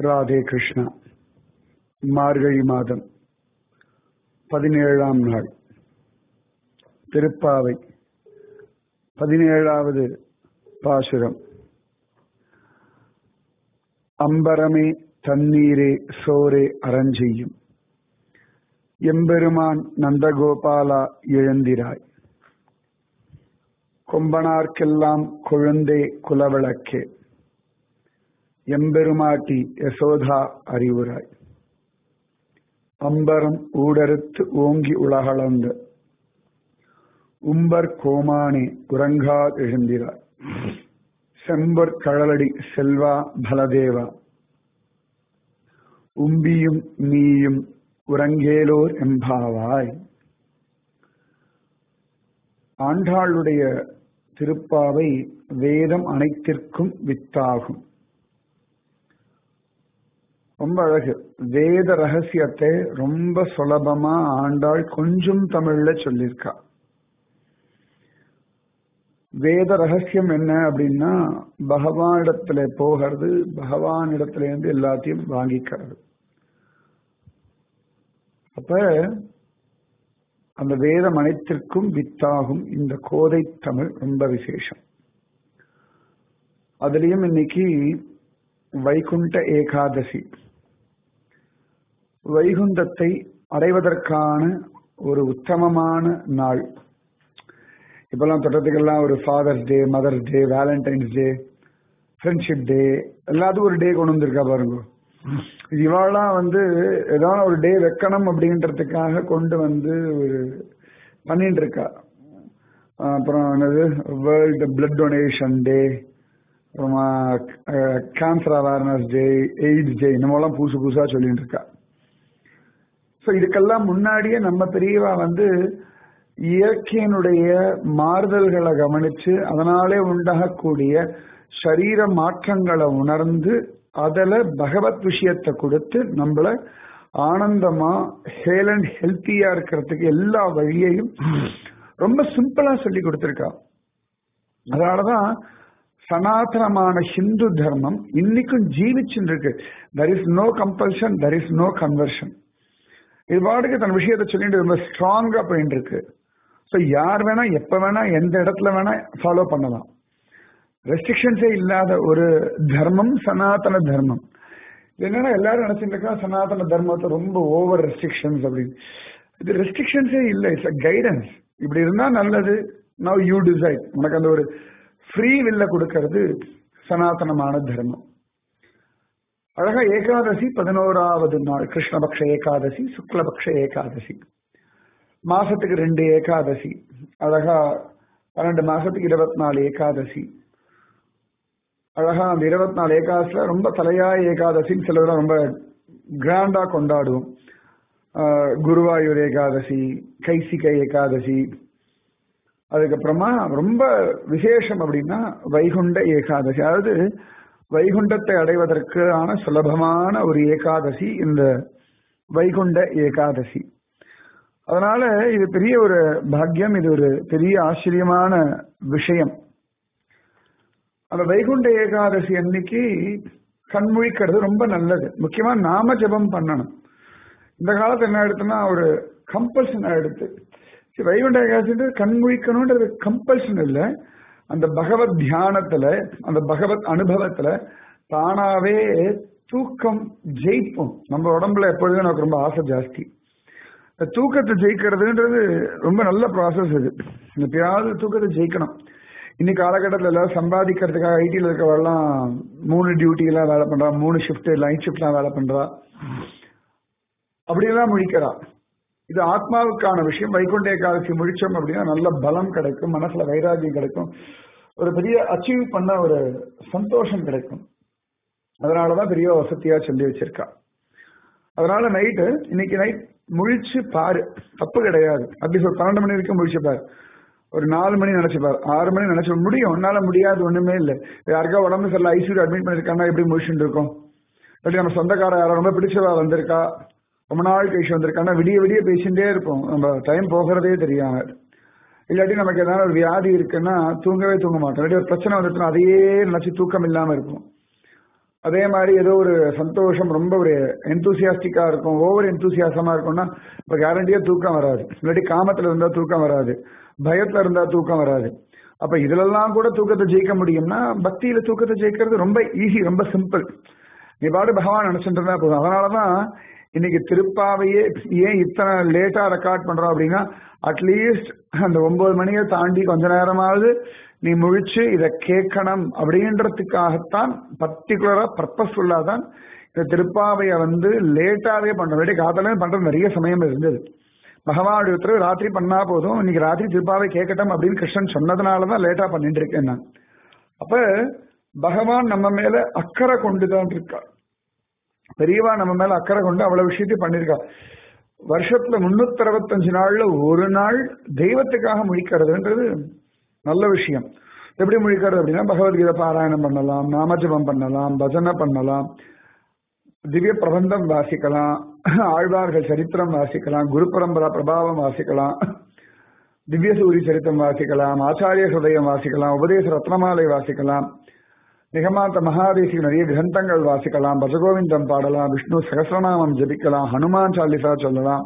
ராதே கிருஷ்ணா மார்கழி மாதம் பதினேழாம் நாள் திருப்பாவை பதினேழாவது பாசுரம் அம்பரமே தண்ணீரே சோரே அரஞ்செய்யும் எம்பெருமான் நந்தகோபாலா எழுந்திராய் கொம்பனார்க்கெல்லாம் கொழுந்தே குலவிளக்கே எம்பெருமாட்டி யசோதா அறிவுராய் அம்பரம் ஊடறுத்து ஓங்கி உலகளந்த உம்பர் கோமானே உறங்கா எழுந்திராய் செம்பர் கழலடி செல்வா பலதேவா உம்பியும் நீயும் உறங்கேலோர் எம்பாவாய் ஆண்டாளுடைய திருப்பாவை வேதம் அனைத்திற்கும் வித்தாகும் ரொம்ப அழகு வேத ரகசியத்தை ரொம்ப சுலபமா ஆண்டாள் கொஞ்சம் தமிழ்ல சொல்லியிருக்கா வேத ரகசியம் என்ன அப்படின்னா பகவானிடத்துல போகிறது பகவானிடத்துல இருந்து எல்லாத்தையும் வாங்கிக்கிறது அப்ப அந்த வேதம் அனைத்திற்கும் வித்தாகும் இந்த கோதை தமிழ் ரொம்ப விசேஷம் அதுலயும் இன்னைக்கு வைகுண்ட ஏகாதசி வைகுண்டத்தை அடைவதற்கான ஒரு உத்தமமான நாள் இப்பெல்லாம் தொட்டத்துக்கெல்லாம் ஒரு father's day mother's day valentine's day friendship day எல்லாத்துக்கும் ஒரு டே கொண்டு வந்திருக்கா பாருங்க இவாளாம் வந்து ஏதாவது ஒரு டே வைக்கணும் அப்படின்றதுக்காக கொண்டு வந்து ஒரு பண்ணிட்டு இருக்கா அப்புறம் என்னது வேர்ல்டு பிளட் டொனேஷன் டே அப்புறமா cancer awareness day AIDS day இந்த மாதிரிலாம் புதுசு புதுசாக சொல்லிட்டு இருக்கா ஸோ இதுக்கெல்லாம் முன்னாடியே நம்ம பெரியவா வந்து இயற்கையினுடைய மாறுதல்களை கவனிச்சு அதனாலே உண்டாகக்கூடிய சரீர மாற்றங்களை உணர்ந்து அதில் பகவத் விஷயத்தை கொடுத்து நம்மள ஆனந்தமா ஹேல் அண்ட் ஹெல்த்தியா இருக்கிறதுக்கு எல்லா வழியையும் ரொம்ப சிம்பிளா சொல்லி கொடுத்துருக்கா அதனாலதான் சனாதனமான ஹிந்து தர்மம் இன்னைக்கும் ஜீவிச்சுட்டு இருக்கு there is no compulsion there is no conversion இது பாட்டுக்கு தன் விஷயத்தை சொல்லிட்டு ரொம்ப ஸ்ட்ராங்கா போயிட்டு இருக்கு ஸோ யார் வேணா எப்ப வேணா எந்த இடத்துல வேணா ஃபாலோ பண்ணலாம் ரெஸ்ட்ரிக்ஷன்ஸே இல்லாத ஒரு தர்மம் சனாதன தர்மம் என்னன்னா எல்லாரும் நினைச்சிட்டு இருக்கா சனாதன தர்மத்தை ரொம்ப ஓவர் ரெஸ்ட்ரிக்ஷன்ஸ் அப்படின்னு இது ரெஸ்ட்ரிக்ஷன்ஸே இல்லை இட்ஸ் அ கைடன்ஸ் இப்படி இருந்தா நல்லது நவ் யூ டிசைட் உனக்கு அந்த ஒரு ஃப்ரீ வில்ல கொடுக்கறது சனாதனமான தர்மம் அழகா ஏகாதசி பதினோராவது நாள் கிருஷ்ணபக்ஷ ஏகாதசி சுக்லபக்ஷ ஏகாதசி மாசத்துக்கு ரெண்டு ஏகாதசி அழகா பன்னெண்டு மாசத்துக்கு இருபத்தி நாலு ஏகாதசி அழகா அந்த இருபத்தி நாலு ஏகாதசியில ரொம்ப தலையாய ஏகாதசின்னு சிலர் ரொம்ப கிராண்டா கொண்டாடுவோம் குருவாயூர் ஏகாதசி கைசிகை ஏகாதசி அதுக்கப்புறமா ரொம்ப விசேஷம் அப்படின்னா வைகுண்ட ஏகாதசி அதாவது வைகுண்டத்தை அடைவதற்கான சுலபமான ஒரு ஏகாதசி இந்த வைகுண்ட ஏகாதசி அதனால இது பெரிய ஒரு பாக்கியம் இது ஒரு பெரிய ஆச்சரியமான விஷயம் அந்த வைகுண்ட ஏகாதசி அன்னைக்கு கண்முழிக்கிறது ரொம்ப நல்லது முக்கியமா நாம ஜபம் பண்ணணும் இந்த காலத்துல என்ன எடுத்துன்னா ஒரு கம்பல்ஷன் எடுத்து வைகுண்ட ஏகாதசி கண்முழிக்கணும்ன்றது கம்பல்ஷன் இல்லை அந்த பகவத் தியானத்துல அந்த பகவத் அனுபவத்துல தானாவே தூக்கம் ஜெயிப்போம் நம்ம உடம்புல எப்பொழுதும் எனக்கு ரொம்ப ஆசை ஜாஸ்தி இந்த தூக்கத்தை ஜெயிக்கிறதுன்றது ரொம்ப நல்ல ப்ராசஸ் இது எப்பயாவது தூக்கத்தை ஜெயிக்கணும் இன்னைக்கு காலகட்டத்தில் எல்லாரும் சம்பாதிக்கிறதுக்காக ஐடியில் இருக்கவெல்லாம் மூணு டியூட்டிலாம் வேலை பண்றா மூணு ஷிஃப்ட் நைட் ஷிஃப்ட்லாம் வேலை பண்றா அப்படியெல்லாம் முழிக்கிறா இது ஆத்மாவுக்கான விஷயம் வைகுண்ட ஏகாதசி முழிச்சோம் அப்படின்னா நல்ல பலம் கிடைக்கும் மனசுல வைராகியம் கிடைக்கும் ஒரு பெரிய அச்சீவ் பண்ண ஒரு சந்தோஷம் கிடைக்கும் அதனாலதான் பெரிய வசதியா சொல்லி வச்சிருக்கா அதனால நைட்டு இன்னைக்கு நைட் முழிச்சு பாரு தப்பு கிடையாது அப்படி சொல் பன்னெண்டு மணி வரைக்கும் முழிச்சு பாரு ஒரு நாலு மணி நினைச்சுப்பார் ஆறு மணி நினைச்சு முடியும் உன்னால முடியாது ஒண்ணுமே இல்லை யாருக்கா உடம்பு சரியில்லை ஐசியூ அட்மிட் பண்ணிருக்காங்கன்னா எப்படி முடிச்சுட்டு இருக்கோம் இல்லாட்டி நம்ம சொந்தக்கார யாரோ ரொம்ப பிடிச்சவா வந்திருக்கா ரொம்ப நாள் கழிச்சு வந்திருக்காங்கன்னா விடிய விடிய பேசிட்டே இருப்போம் நம்ம டைம் போகிறதே தெரியாம இல்லாட்டி நமக்கு ஏதாவது ஒரு வியாதி இருக்குன்னா தூங்கவே தூங்க மாட்டோம் இல்லாட்டி ஒரு பிரச்சனை வந்துட்டுனா அதையே நினைச்சு தூக்கம் இல்லாம இருக்கும் அதே மாதிரி ஏதோ ஒரு சந்தோஷம் ரொம்ப ஒரு எந்தூசியாஸ்டிக்கா இருக்கும் ஓவர் எந்தூசியாசமா இருக்கும்னா இப்ப கேரண்டியா தூக்கம் வராது இல்லாட்டி காமத்துல இருந்தா தூக்கம் வராது பயத்துல இருந்தா தூக்கம் வராது அப்ப இதுலெல்லாம் கூட தூக்கத்தை ஜெயிக்க முடியும்னா பக்தியில தூக்கத்தை ஜெயிக்கிறது ரொம்ப ஈஸி ரொம்ப சிம்பிள் நீ பாட்டு பகவான் நினைச்சிட்டு இருந்தா போதும் அதனாலதான் இன்னைக்கு திருப்பாவையே ஏன் இத்தனை லேட்டா ரெக்கார்ட் பண்றோம் அப்படின்னா அட்லீஸ்ட் அந்த ஒன்பது மணியை தாண்டி கொஞ்ச நேரமாவது நீ முழிச்சு இதை கேட்கணும் அப்படின்றதுக்காகத்தான் பர்டிகுலரா பர்பஸ்ஃபுல்லா தான் இந்த திருப்பாவையை வந்து லேட்டாவே பண்றோம் வேண்டிய காதலே பண்றது நிறைய சமயம் இருந்தது பகவானுடைய உத்தரவு ராத்திரி பண்ணா போதும் இன்னைக்கு ராத்திரி திருப்பாவை கேட்கட்டும் அப்படின்னு கிருஷ்ணன் சொன்னதுனாலதான் லேட்டா பண்ணிட்டு இருக்கேன் நான் அப்ப பகவான் நம்ம மேல அக்கறை கொண்டுதான் இருக்கா பெரியவா நம்ம மேல அக்கறை கொண்டு அவ்வளவு விஷயத்தையும் பண்ணிருக்கா வருஷத்துல முன்னூத்தி அறுபத்தஞ்சு நாள்ல ஒரு நாள் தெய்வத்துக்காக முழிக்கிறதுன்றது நல்ல விஷயம் எப்படி முழிக்கிறது அப்படின்னா பகவத்கீதை பாராயணம் பண்ணலாம் நாமஜபம் பண்ணலாம் பஜனை பண்ணலாம் திவ்ய பிரபந்தம் வாசிக்கலாம் ஆழ்வார்கள் சரித்திரம் வாசிக்கலாம் குரு பரம்பரா பிரபாவம் வாசிக்கலாம் திவ்ய சூரி சரித்திரம் வாசிக்கலாம் ஆச்சாரிய ஹிருதயம் வாசிக்கலாம் உபதேச ரத்னமாலை வாசிக்கலாம் நிகமாந்த மகாதேசிக்கு நிறைய கிரந்தங்கள் வாசிக்கலாம் பஜகோவிந்தம் பாடலாம் விஷ்ணு சகசிரநாமம் ஜபிக்கலாம் ஹனுமான் சாலிசா சொல்லலாம்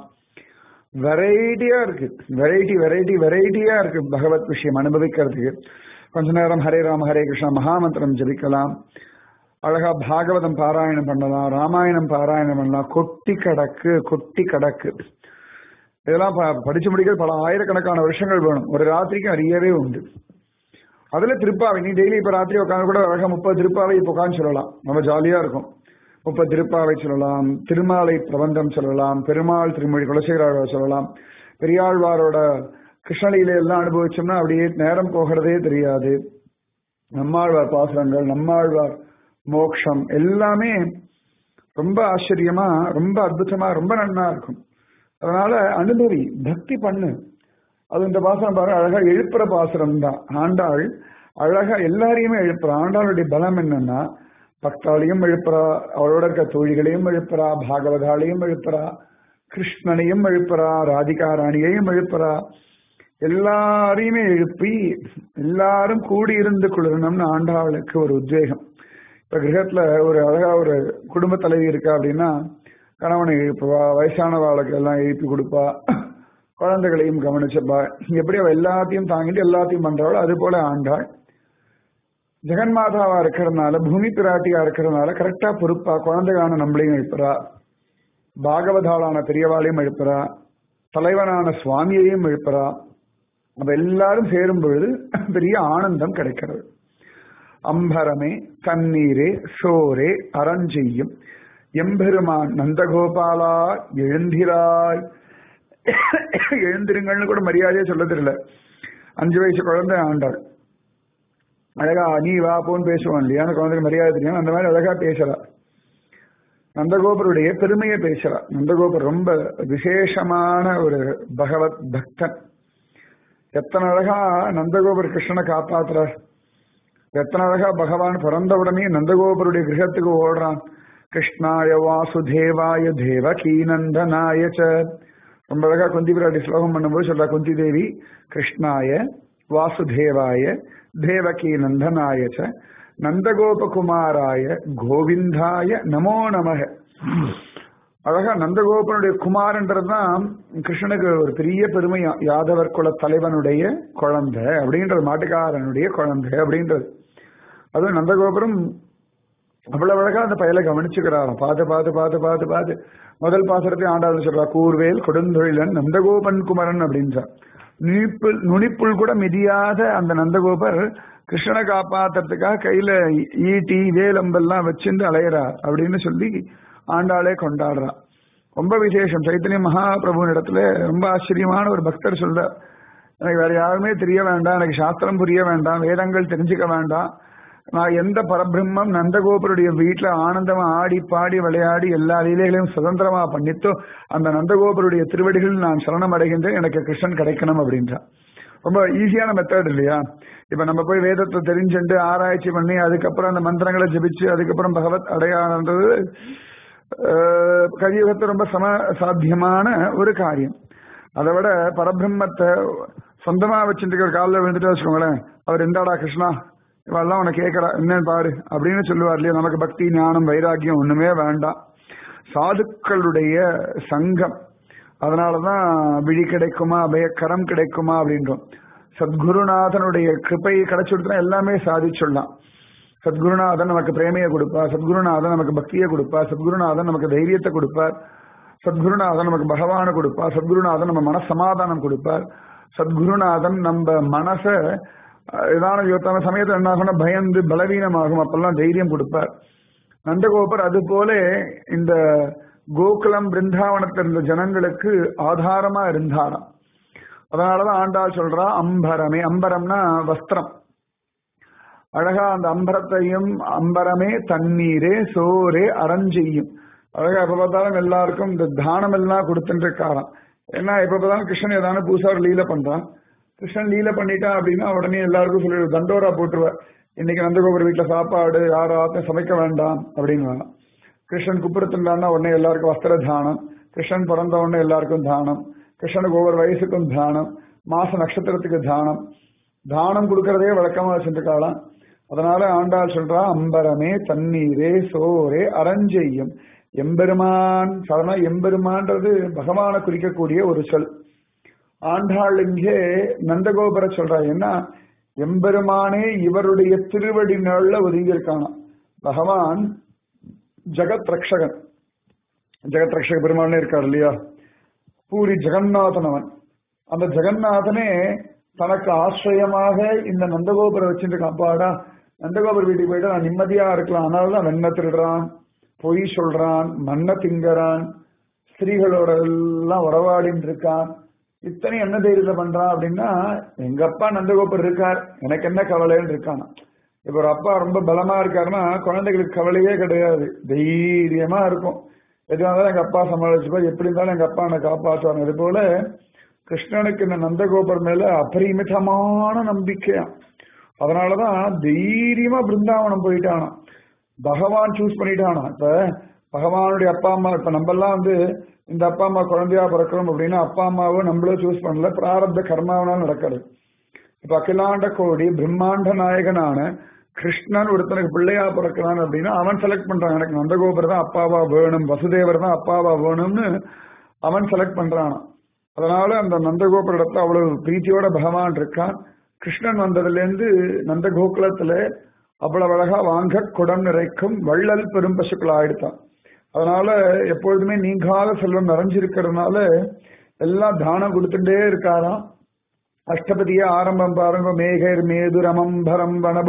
வெரைட்டியா இருக்கு வெரைட்டி வெரைட்டி வெரைட்டியா இருக்கு பகவத் விஷயம் அனுபவிக்கிறதுக்கு கொஞ்ச நேரம் ஹரே ராம ஹரே கிருஷ்ணா மகாமந்திரம் ஜபிக்கலாம் அழகா பாகவதம் பாராயணம் பண்ணலாம் ராமாயணம் பாராயணம் பண்ணலாம் கொட்டி கடக்கு கொட்டி கடக்கு இதெல்லாம் படிச்சு முடிக்கிற பல ஆயிரக்கணக்கான வருஷங்கள் வேணும் ஒரு ராத்திரிக்கு நிறையவே உண்டு அதுல திருப்பாவை நீ டெய்லி இப்ப ராத்திரி உட்காந்து கூட அழகா முப்பது திருப்பாவை இப்ப உட்காந்து சொல்லலாம் நம்ம ஜாலியா இருக்கும் முப்பது திருப்பாவை சொல்லலாம் திருமாலை பிரபந்தம் சொல்லலாம் பெருமாள் திருமொழி குலசேகராக சொல்லலாம் பெரியாழ்வாரோட கிருஷ்ணலீல எல்லாம் அனுபவிச்சோம்னா அப்படியே நேரம் போகிறதே தெரியாது நம்மாழ்வார் பாசுரங்கள் நம்மாழ்வார் மோக்ஷம் எல்லாமே ரொம்ப ஆச்சரியமா ரொம்ப அற்புதமா ரொம்ப நன்னா இருக்கும் அதனால அனுபவி பக்தி பண்ணு அது இந்த பாசனம் பாருங்க அழகா எழுப்புற பாசுரம் தான் ஆண்டாள் அழகா எல்லாரையுமே எழுப்புறா ஆண்டாளுடைய பலம் என்னன்னா பக்தாளையும் எழுப்புறா அவளோட இருக்க தோழிகளையும் எழுப்புறா பாகவதாலையும் எழுப்புறா கிருஷ்ணனையும் எழுப்புறா ராதிகா ராணியையும் எழுப்புறா எல்லாரையுமே எழுப்பி எல்லாரும் கூடி இருந்து குளிரணும்னு ஆண்டாளுக்கு ஒரு உத்வேகம் இப்ப கிரகத்துல ஒரு அழகா ஒரு குடும்ப தலைவி இருக்கா அப்படின்னா கணவனை எழுப்புவா வயசானவாளுக்கு எல்லாம் எழுப்பி கொடுப்பா குழந்தைகளையும் கவனிச்சப்பா எப்படி அவ எல்லாத்தையும் தாங்கிட்டு எல்லாத்தையும் பண்றாளோ அது போல ஆண்டாள் ஜெகன்மாதாவா இருக்கிறதுனால பூமி பிராட்டியா இருக்கிறதுனால கரெக்டா பொறுப்பா குழந்தைகான நம்மளையும் எழுப்புறா பாகவதாளான பெரியவாளையும் எழுப்புறா தலைவனான சுவாமியையும் எழுப்புறா அப்ப எல்லாரும் சேரும் பொழுது பெரிய ஆனந்தம் கிடைக்கிறது அம்பரமே தண்ணீரே சோரே அரஞ்செய்யும் எம்பெருமான் நந்தகோபாலா எழுந்திராய் எழுந்திருங்கள்னு கூட மரியாதையே சொல்ல தெரியல அஞ்சு வயசு குழந்தை ஆண்டாள் அழகா நீ வா போன்னு பேசுவான் இல்லையா அந்த குழந்தைக்கு மரியாதை தெரியும் அந்த மாதிரி அழகா பேசுறா நந்தகோபருடைய பெருமையை பேசுறா நந்தகோபர் ரொம்ப விசேஷமான ஒரு பகவத் பக்தன் எத்தனை அழகா நந்தகோபர் கிருஷ்ணனை காப்பாத்துறார் எத்தனை அழகா பகவான் பிறந்த உடனே நந்தகோபருடைய கிரகத்துக்கு ஓடுறான் கிருஷ்ணாய வாசுதேவாய தேவகீ நந்தனாய ரொம்ப அழகா குந்தி பிராட்டி ஸ்லோகம் பண்ணும்போது சொல்றா குந்தி தேவி கிருஷ்ணாய வாசுதேவாய தேவகி நந்தனாய நந்தகோபகுமாராய கோவிந்தாய நமோ நமக அழகா நந்தகோபனுடைய குமார்ன்றதுதான் கிருஷ்ணனுக்கு ஒரு பெரிய பெருமை யாதவர் குல தலைவனுடைய குழந்தை அப்படின்றது மாட்டுக்காரனுடைய குழந்தை அப்படின்றது அதுவும் நந்தகோபுரம் அவ்வளவு அழகா அந்த பயலை கவனிச்சுக்கிறாராம் பார்த்து பார்த்து பார்த்து பார்த்து பார்த்து முதல் பாசுரத்தை ஆண்டாள் சொல்றா கூர்வேல் கொடுந்தொழிலன் நந்தகோபன் குமரன் அப்படின்றார் நுனிப்புல் நுனிப்புள் கூட மிதியாத அந்த நந்தகோபர் கிருஷ்ணனை காப்பாத்துறதுக்காக கையில ஈட்டி வேலம்பெல்லாம் வச்சிருந்து அலையிறார் அப்படின்னு சொல்லி ஆண்டாளே கொண்டாடுறா ரொம்ப விசேஷம் சைத்தன்ய மகாபிரபுவின் இடத்துல ரொம்ப ஆச்சரியமான ஒரு பக்தர் சொல்ற எனக்கு வேற யாருமே தெரிய வேண்டாம் எனக்கு சாஸ்திரம் புரிய வேண்டாம் வேதங்கள் தெரிஞ்சுக்க வேண்டாம் நான் எந்த பரபிரம்மம் நந்தகோபருடைய வீட்டுல ஆனந்தமா ஆடி பாடி விளையாடி எல்லா லீலைகளையும் சுதந்திரமா பண்ணித்தோ அந்த நந்தகோபருடைய திருவடிகள் நான் சரணம் அடைகின்றேன் எனக்கு கிருஷ்ணன் கிடைக்கணும் அப்படின்றான் ரொம்ப ஈஸியான மெத்தட் இல்லையா இப்ப நம்ம போய் வேதத்தை தெரிஞ்சுட்டு ஆராய்ச்சி பண்ணி அதுக்கப்புறம் அந்த மந்திரங்களை ஜபிச்சு அதுக்கப்புறம் பகவத் அடையாளன்றது கலியுகத்தை ரொம்ப சம சாத்தியமான ஒரு காரியம் அதை விட பரபிரம்மத்தை சொந்தமா வச்சுட்டு காலில் விழுந்துட்டு வச்சுக்கோங்களேன் அவர் எந்தாடா கிருஷ்ணா இவெல்லாம் உனக்கு கேட்கறா என்னன்னு பாரு அப்படின்னு சொல்லுவார் இல்லையா நமக்கு பக்தி ஞானம் வைராக்கியம் ஒண்ணுமே வேண்டாம் சாதுக்களுடைய சங்கம் அதனாலதான் விழி கிடைக்குமா அபயக்கரம் கிடைக்குமா அப்படின்றோம் சத்குருநாதனுடைய கிருப்பை கிடைச்சுடுத்துனா எல்லாமே சாதிச்சுடலாம் சத்குருநாதன் நமக்கு பிரேமையை கொடுப்பார் சத்குருநாதன் நமக்கு பக்தியை கொடுப்பார் சத்குருநாதன் நமக்கு தைரியத்தை கொடுப்பார் சத்குருநாதன் நமக்கு பகவானை கொடுப்பார் சத்குருநாதன் நம்ம மனசமாதானம் கொடுப்பார் சத்குருநாதன் நம்ம மனச ஏதான யோத்தான சமயத்தில் என்ன ஆகும்னா பயந்து பலவீனமாகும் அப்பெல்லாம் தைரியம் கொடுப்பார் நந்தகோபர் அது போல இந்த கோகுலம் பிருந்தாவனத்தில் இருந்த ஜனங்களுக்கு ஆதாரமா இருந்தாராம் அதனாலதான் ஆண்டாள் சொல்றா அம்பரமே அம்பரம்னா வஸ்திரம் அழகா அந்த அம்பரத்தையும் அம்பரமே தண்ணீரே சோரே அரஞ்செய்யும் அழகா எப்ப பார்த்தாலும் எல்லாருக்கும் இந்த தானம் எல்லாம் கொடுத்துட்டு இருக்காராம் ஏன்னா எப்ப பார்த்தாலும் கிருஷ்ணன் ஏதான புதுசா ஒரு லீல பண்றான் கிருஷ்ணன் லீல பண்ணிட்டான் அப்படின்னா உடனே எல்லாருக்கும் சொல்லி தண்டோரா போட்டுருவார் இன்னைக்கு நந்தகோபுர வீட்டுல சாப்பாடு யாராத்தையும் சமைக்க வேண்டாம் அப்படின்னு கிருஷ்ணன் குப்புறத்துண்டான்னா உடனே எல்லாருக்கும் வஸ்திர தானம் கிருஷ்ணன் பிறந்த உடனே எல்லாருக்கும் தானம் கிருஷ்ணனுக்கு ஒவ்வொரு வயசுக்கும் தானம் மாச நட்சத்திரத்துக்கு தானம் தானம் கொடுக்கறதே வழக்கமா வச்சிருக்காளாம் அதனால ஆண்டாள் சொல்றா அம்பரமே தண்ணீரே சோரே அரஞ்செய்யும் எம்பெருமான் சாதாரண எம்பெருமான்றது பகவானை குறிக்கக்கூடிய ஒரு சொல் ஆண்டாள் இங்கே நந்தகோபுர சொல்றா ஏன்னா எம்பெருமானே இவருடைய திருவடி நாள்ல ஒதுங்கி இருக்கானா பகவான் ஜெகத் ரக்ஷகன் ஜெகத் ரக்ஷக பெருமானே இருக்கார் இல்லையா பூரி ஜெகநாதன் அவன் அந்த ஜெகநாதனே தனக்கு ஆசிரியமாக இந்த நந்தகோபுரம் வச்சுட்டு அப்பாடா நந்தகோபுர வீட்டுக்கு போயிட்டு நான் நிம்மதியா இருக்கலாம் அதனாலதான் வெண்ண திருடுறான் பொய் சொல்றான் மண்ணை திங்கறான் ஸ்திரீகளோட எல்லாம் உறவாடின்னு இருக்கான் இத்தனை என்ன தைரியத்தை பண்றான் அப்படின்னா எங்க அப்பா நந்தகோபர் இருக்கார் எனக்கு என்ன கவலைன்னு இருக்கான் இப்ப ஒரு அப்பா ரொம்ப பலமா இருக்காருன்னா குழந்தைகளுக்கு கவலையே கிடையாது தைரியமா இருக்கும் எதுவாக இருந்தாலும் எங்க அப்பா சமாளிச்சுப்பார் எப்படி இருந்தாலும் எங்க அப்பா என்னை காப்பாற்றுவாங்க இது போல கிருஷ்ணனுக்கு இந்த நந்தகோபர் மேல அபரிமிதமான நம்பிக்கையா அதனாலதான் தைரியமா பிருந்தாவனம் போயிட்டானா பகவான் சூஸ் பண்ணிட்டானா இப்ப பகவானுடைய அப்பா அம்மா இப்ப நம்ம எல்லாம் வந்து இந்த அப்பா அம்மா குழந்தையா பிறக்கிறோம் அப்படின்னா அப்பா அம்மாவை நம்மளும் சூஸ் பண்ணல பிராரப்த கர்மாவனால நடக்கிறது இப்ப அகிலாண்ட கோடி பிரம்மாண்ட நாயகனான கிருஷ்ணன் ஒருத்தனுக்கு பிள்ளையா பிறக்கிறான் அப்படின்னா அவன் செலக்ட் பண்றான் எனக்கு நந்தகோபுரம் தான் அப்பாவா வேணும் வசுதேவர் தான் அப்பாவா வேணும்னு அவன் செலக்ட் பண்றான் அதனால அந்த நந்தகோபுர இடத்துல அவ்வளவு பிரீத்தியோட பகவான் இருக்கான் கிருஷ்ணன் வந்ததுல இருந்து நந்த கோகுலத்துல அவ்வளவு அழகா வாங்க குடம் நிறைக்கும் வள்ளல் பெரும் பசுக்கள் ஆயிடுத்தான் அதனால எப்பொழுதுமே நீங்காத செல்வம் நிறைஞ்சிருக்கிறதுனால எல்லாம் தானம் கொடுத்துட்டே இருக்காராம் அஷ்டபதிய ஆரம்பம் பாருங்க மேகர் மேதுரமம்பரம் வனபு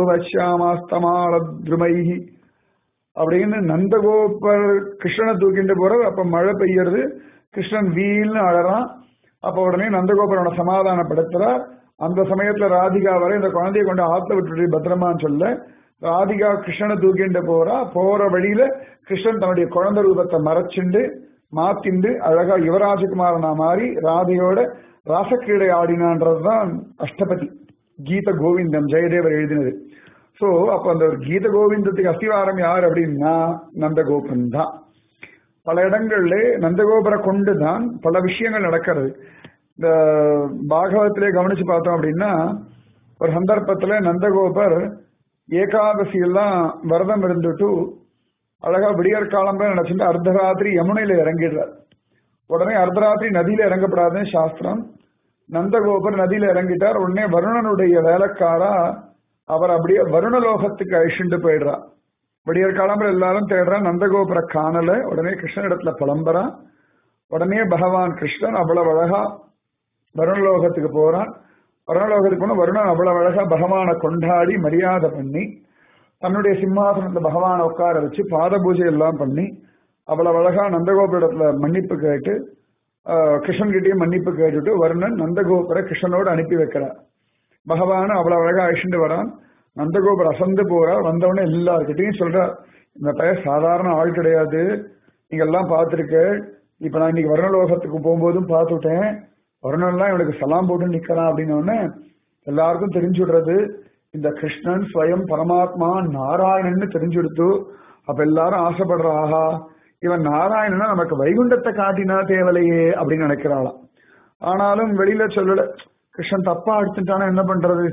வஷ்யாமாஸ்தமாலத்ருமைஹி அப்படின்னு நந்தகோபர் கிருஷ்ணனை தூக்கிட்டு போற அப்ப மழை பெய்யறது கிருஷ்ணன் வீல்னு அழறான் அப்ப உடனே நந்தகோபரோட சமாதானப்படுத்துறார் அந்த சமயத்துல ராதிகா வரை இந்த குழந்தைய கொண்டு ஆத்த விட்டுட்டு பத்திரமான்னு சொல்ல ராதிகா கிருஷ்ணனை தூக்கிட்டு போறா போற வழியில கிருஷ்ணன் தன்னுடைய குழந்தை ரூபத்தை மறைச்சுண்டு மாத்திண்டு அழகா யுவராஜகுமாரனா மாறி ராதையோட ராசக்கிரீடை ஆடினான்றதுதான் அஷ்டபதி கீத கோவிந்தம் ஜெயதேவர் எழுதினது சோ அப்ப அந்த ஒரு கீத கோவிந்தத்துக்கு அஸ்திவாரம் யார் அப்படின்னா நந்தகோபன் தான் பல இடங்கள்ல நந்தகோபுரை கொண்டுதான் பல விஷயங்கள் நடக்கிறது இந்த பாகவத்திலே கவனிச்சு பார்த்தோம் அப்படின்னா ஒரு சந்தர்ப்பத்துல நந்தகோபர் ஏகாதசி எல்லாம் விரதம் இருந்துட்டு அழகா விடியற் காலம்பே நினைச்சுட்டு அர்த்தராத்திரி யமுனையில இறங்கிடுறார் உடனே அர்த்தராத்திரி நதியில இறங்கப்படாதுன்னு சாஸ்திரம் நந்தகோபர் நதியில இறங்கிட்டார் உடனே வருணனுடைய வேலைக்காரா அவர் அப்படியே வருணலோகத்துக்கு அழிச்சுட்டு போயிடுறா விடியற் காலம்பர எல்லாரும் தேடுறா நந்தகோபுர காணல உடனே கிருஷ்ணனிடத்துல புலம்புறா உடனே பகவான் கிருஷ்ணன் அவ்வளவு அழகா வருணலோகத்துக்கு போறான் வருணலோகத்துக்கு போன வருணன் அவ்வளவு அழகா பகவானை கொண்டாடி மரியாதை பண்ணி தன்னுடைய சிம்மாசனத்துல பகவானை உட்கார வச்சு பாத பூஜை எல்லாம் பண்ணி அவ்வளவு அழகா நந்தகோபுரத்துல மன்னிப்பு கேட்டு கிருஷ்ணன் கிட்டேயும் மன்னிப்பு கேட்டுட்டு வருணன் நந்தகோபுர கிருஷ்ணனோடு அனுப்பி வைக்கிறார் பகவான் அவ்வளவு அழகா அழிச்சுட்டு வரான் நந்தகோபுரம் அசந்து போறார் வந்தவொடனே எல்லார்கிட்டையும் சொல்றார் இந்த பையன் சாதாரண ஆள் கிடையாது நீங்க எல்லாம் பார்த்திருக்க இப்ப நான் இன்னைக்கு வருணலோகத்துக்கு போகும்போதும் பார்த்துட்டேன் வருணன்லாம் இவனுக்கு சலாம் போட்டு நிக்கிறான் அப்படின்னு எல்லாருக்கும் தெரிஞ்சு விடுறது இந்த கிருஷ்ணன் ஸ்வயம் பரமாத்மா நாராயணன்னு தெரிஞ்சுடுத்து அப்ப எல்லாரும் ஆசைப்படுற ஆஹா இவன் நாராயணனா நமக்கு வைகுண்டத்தை காட்டினா தேவலையே அப்படின்னு நினைக்கிறாளாம் ஆனாலும் வெளியில சொல்லல கிருஷ்ணன் தப்பா எடுத்துட்டானா என்ன பண்றது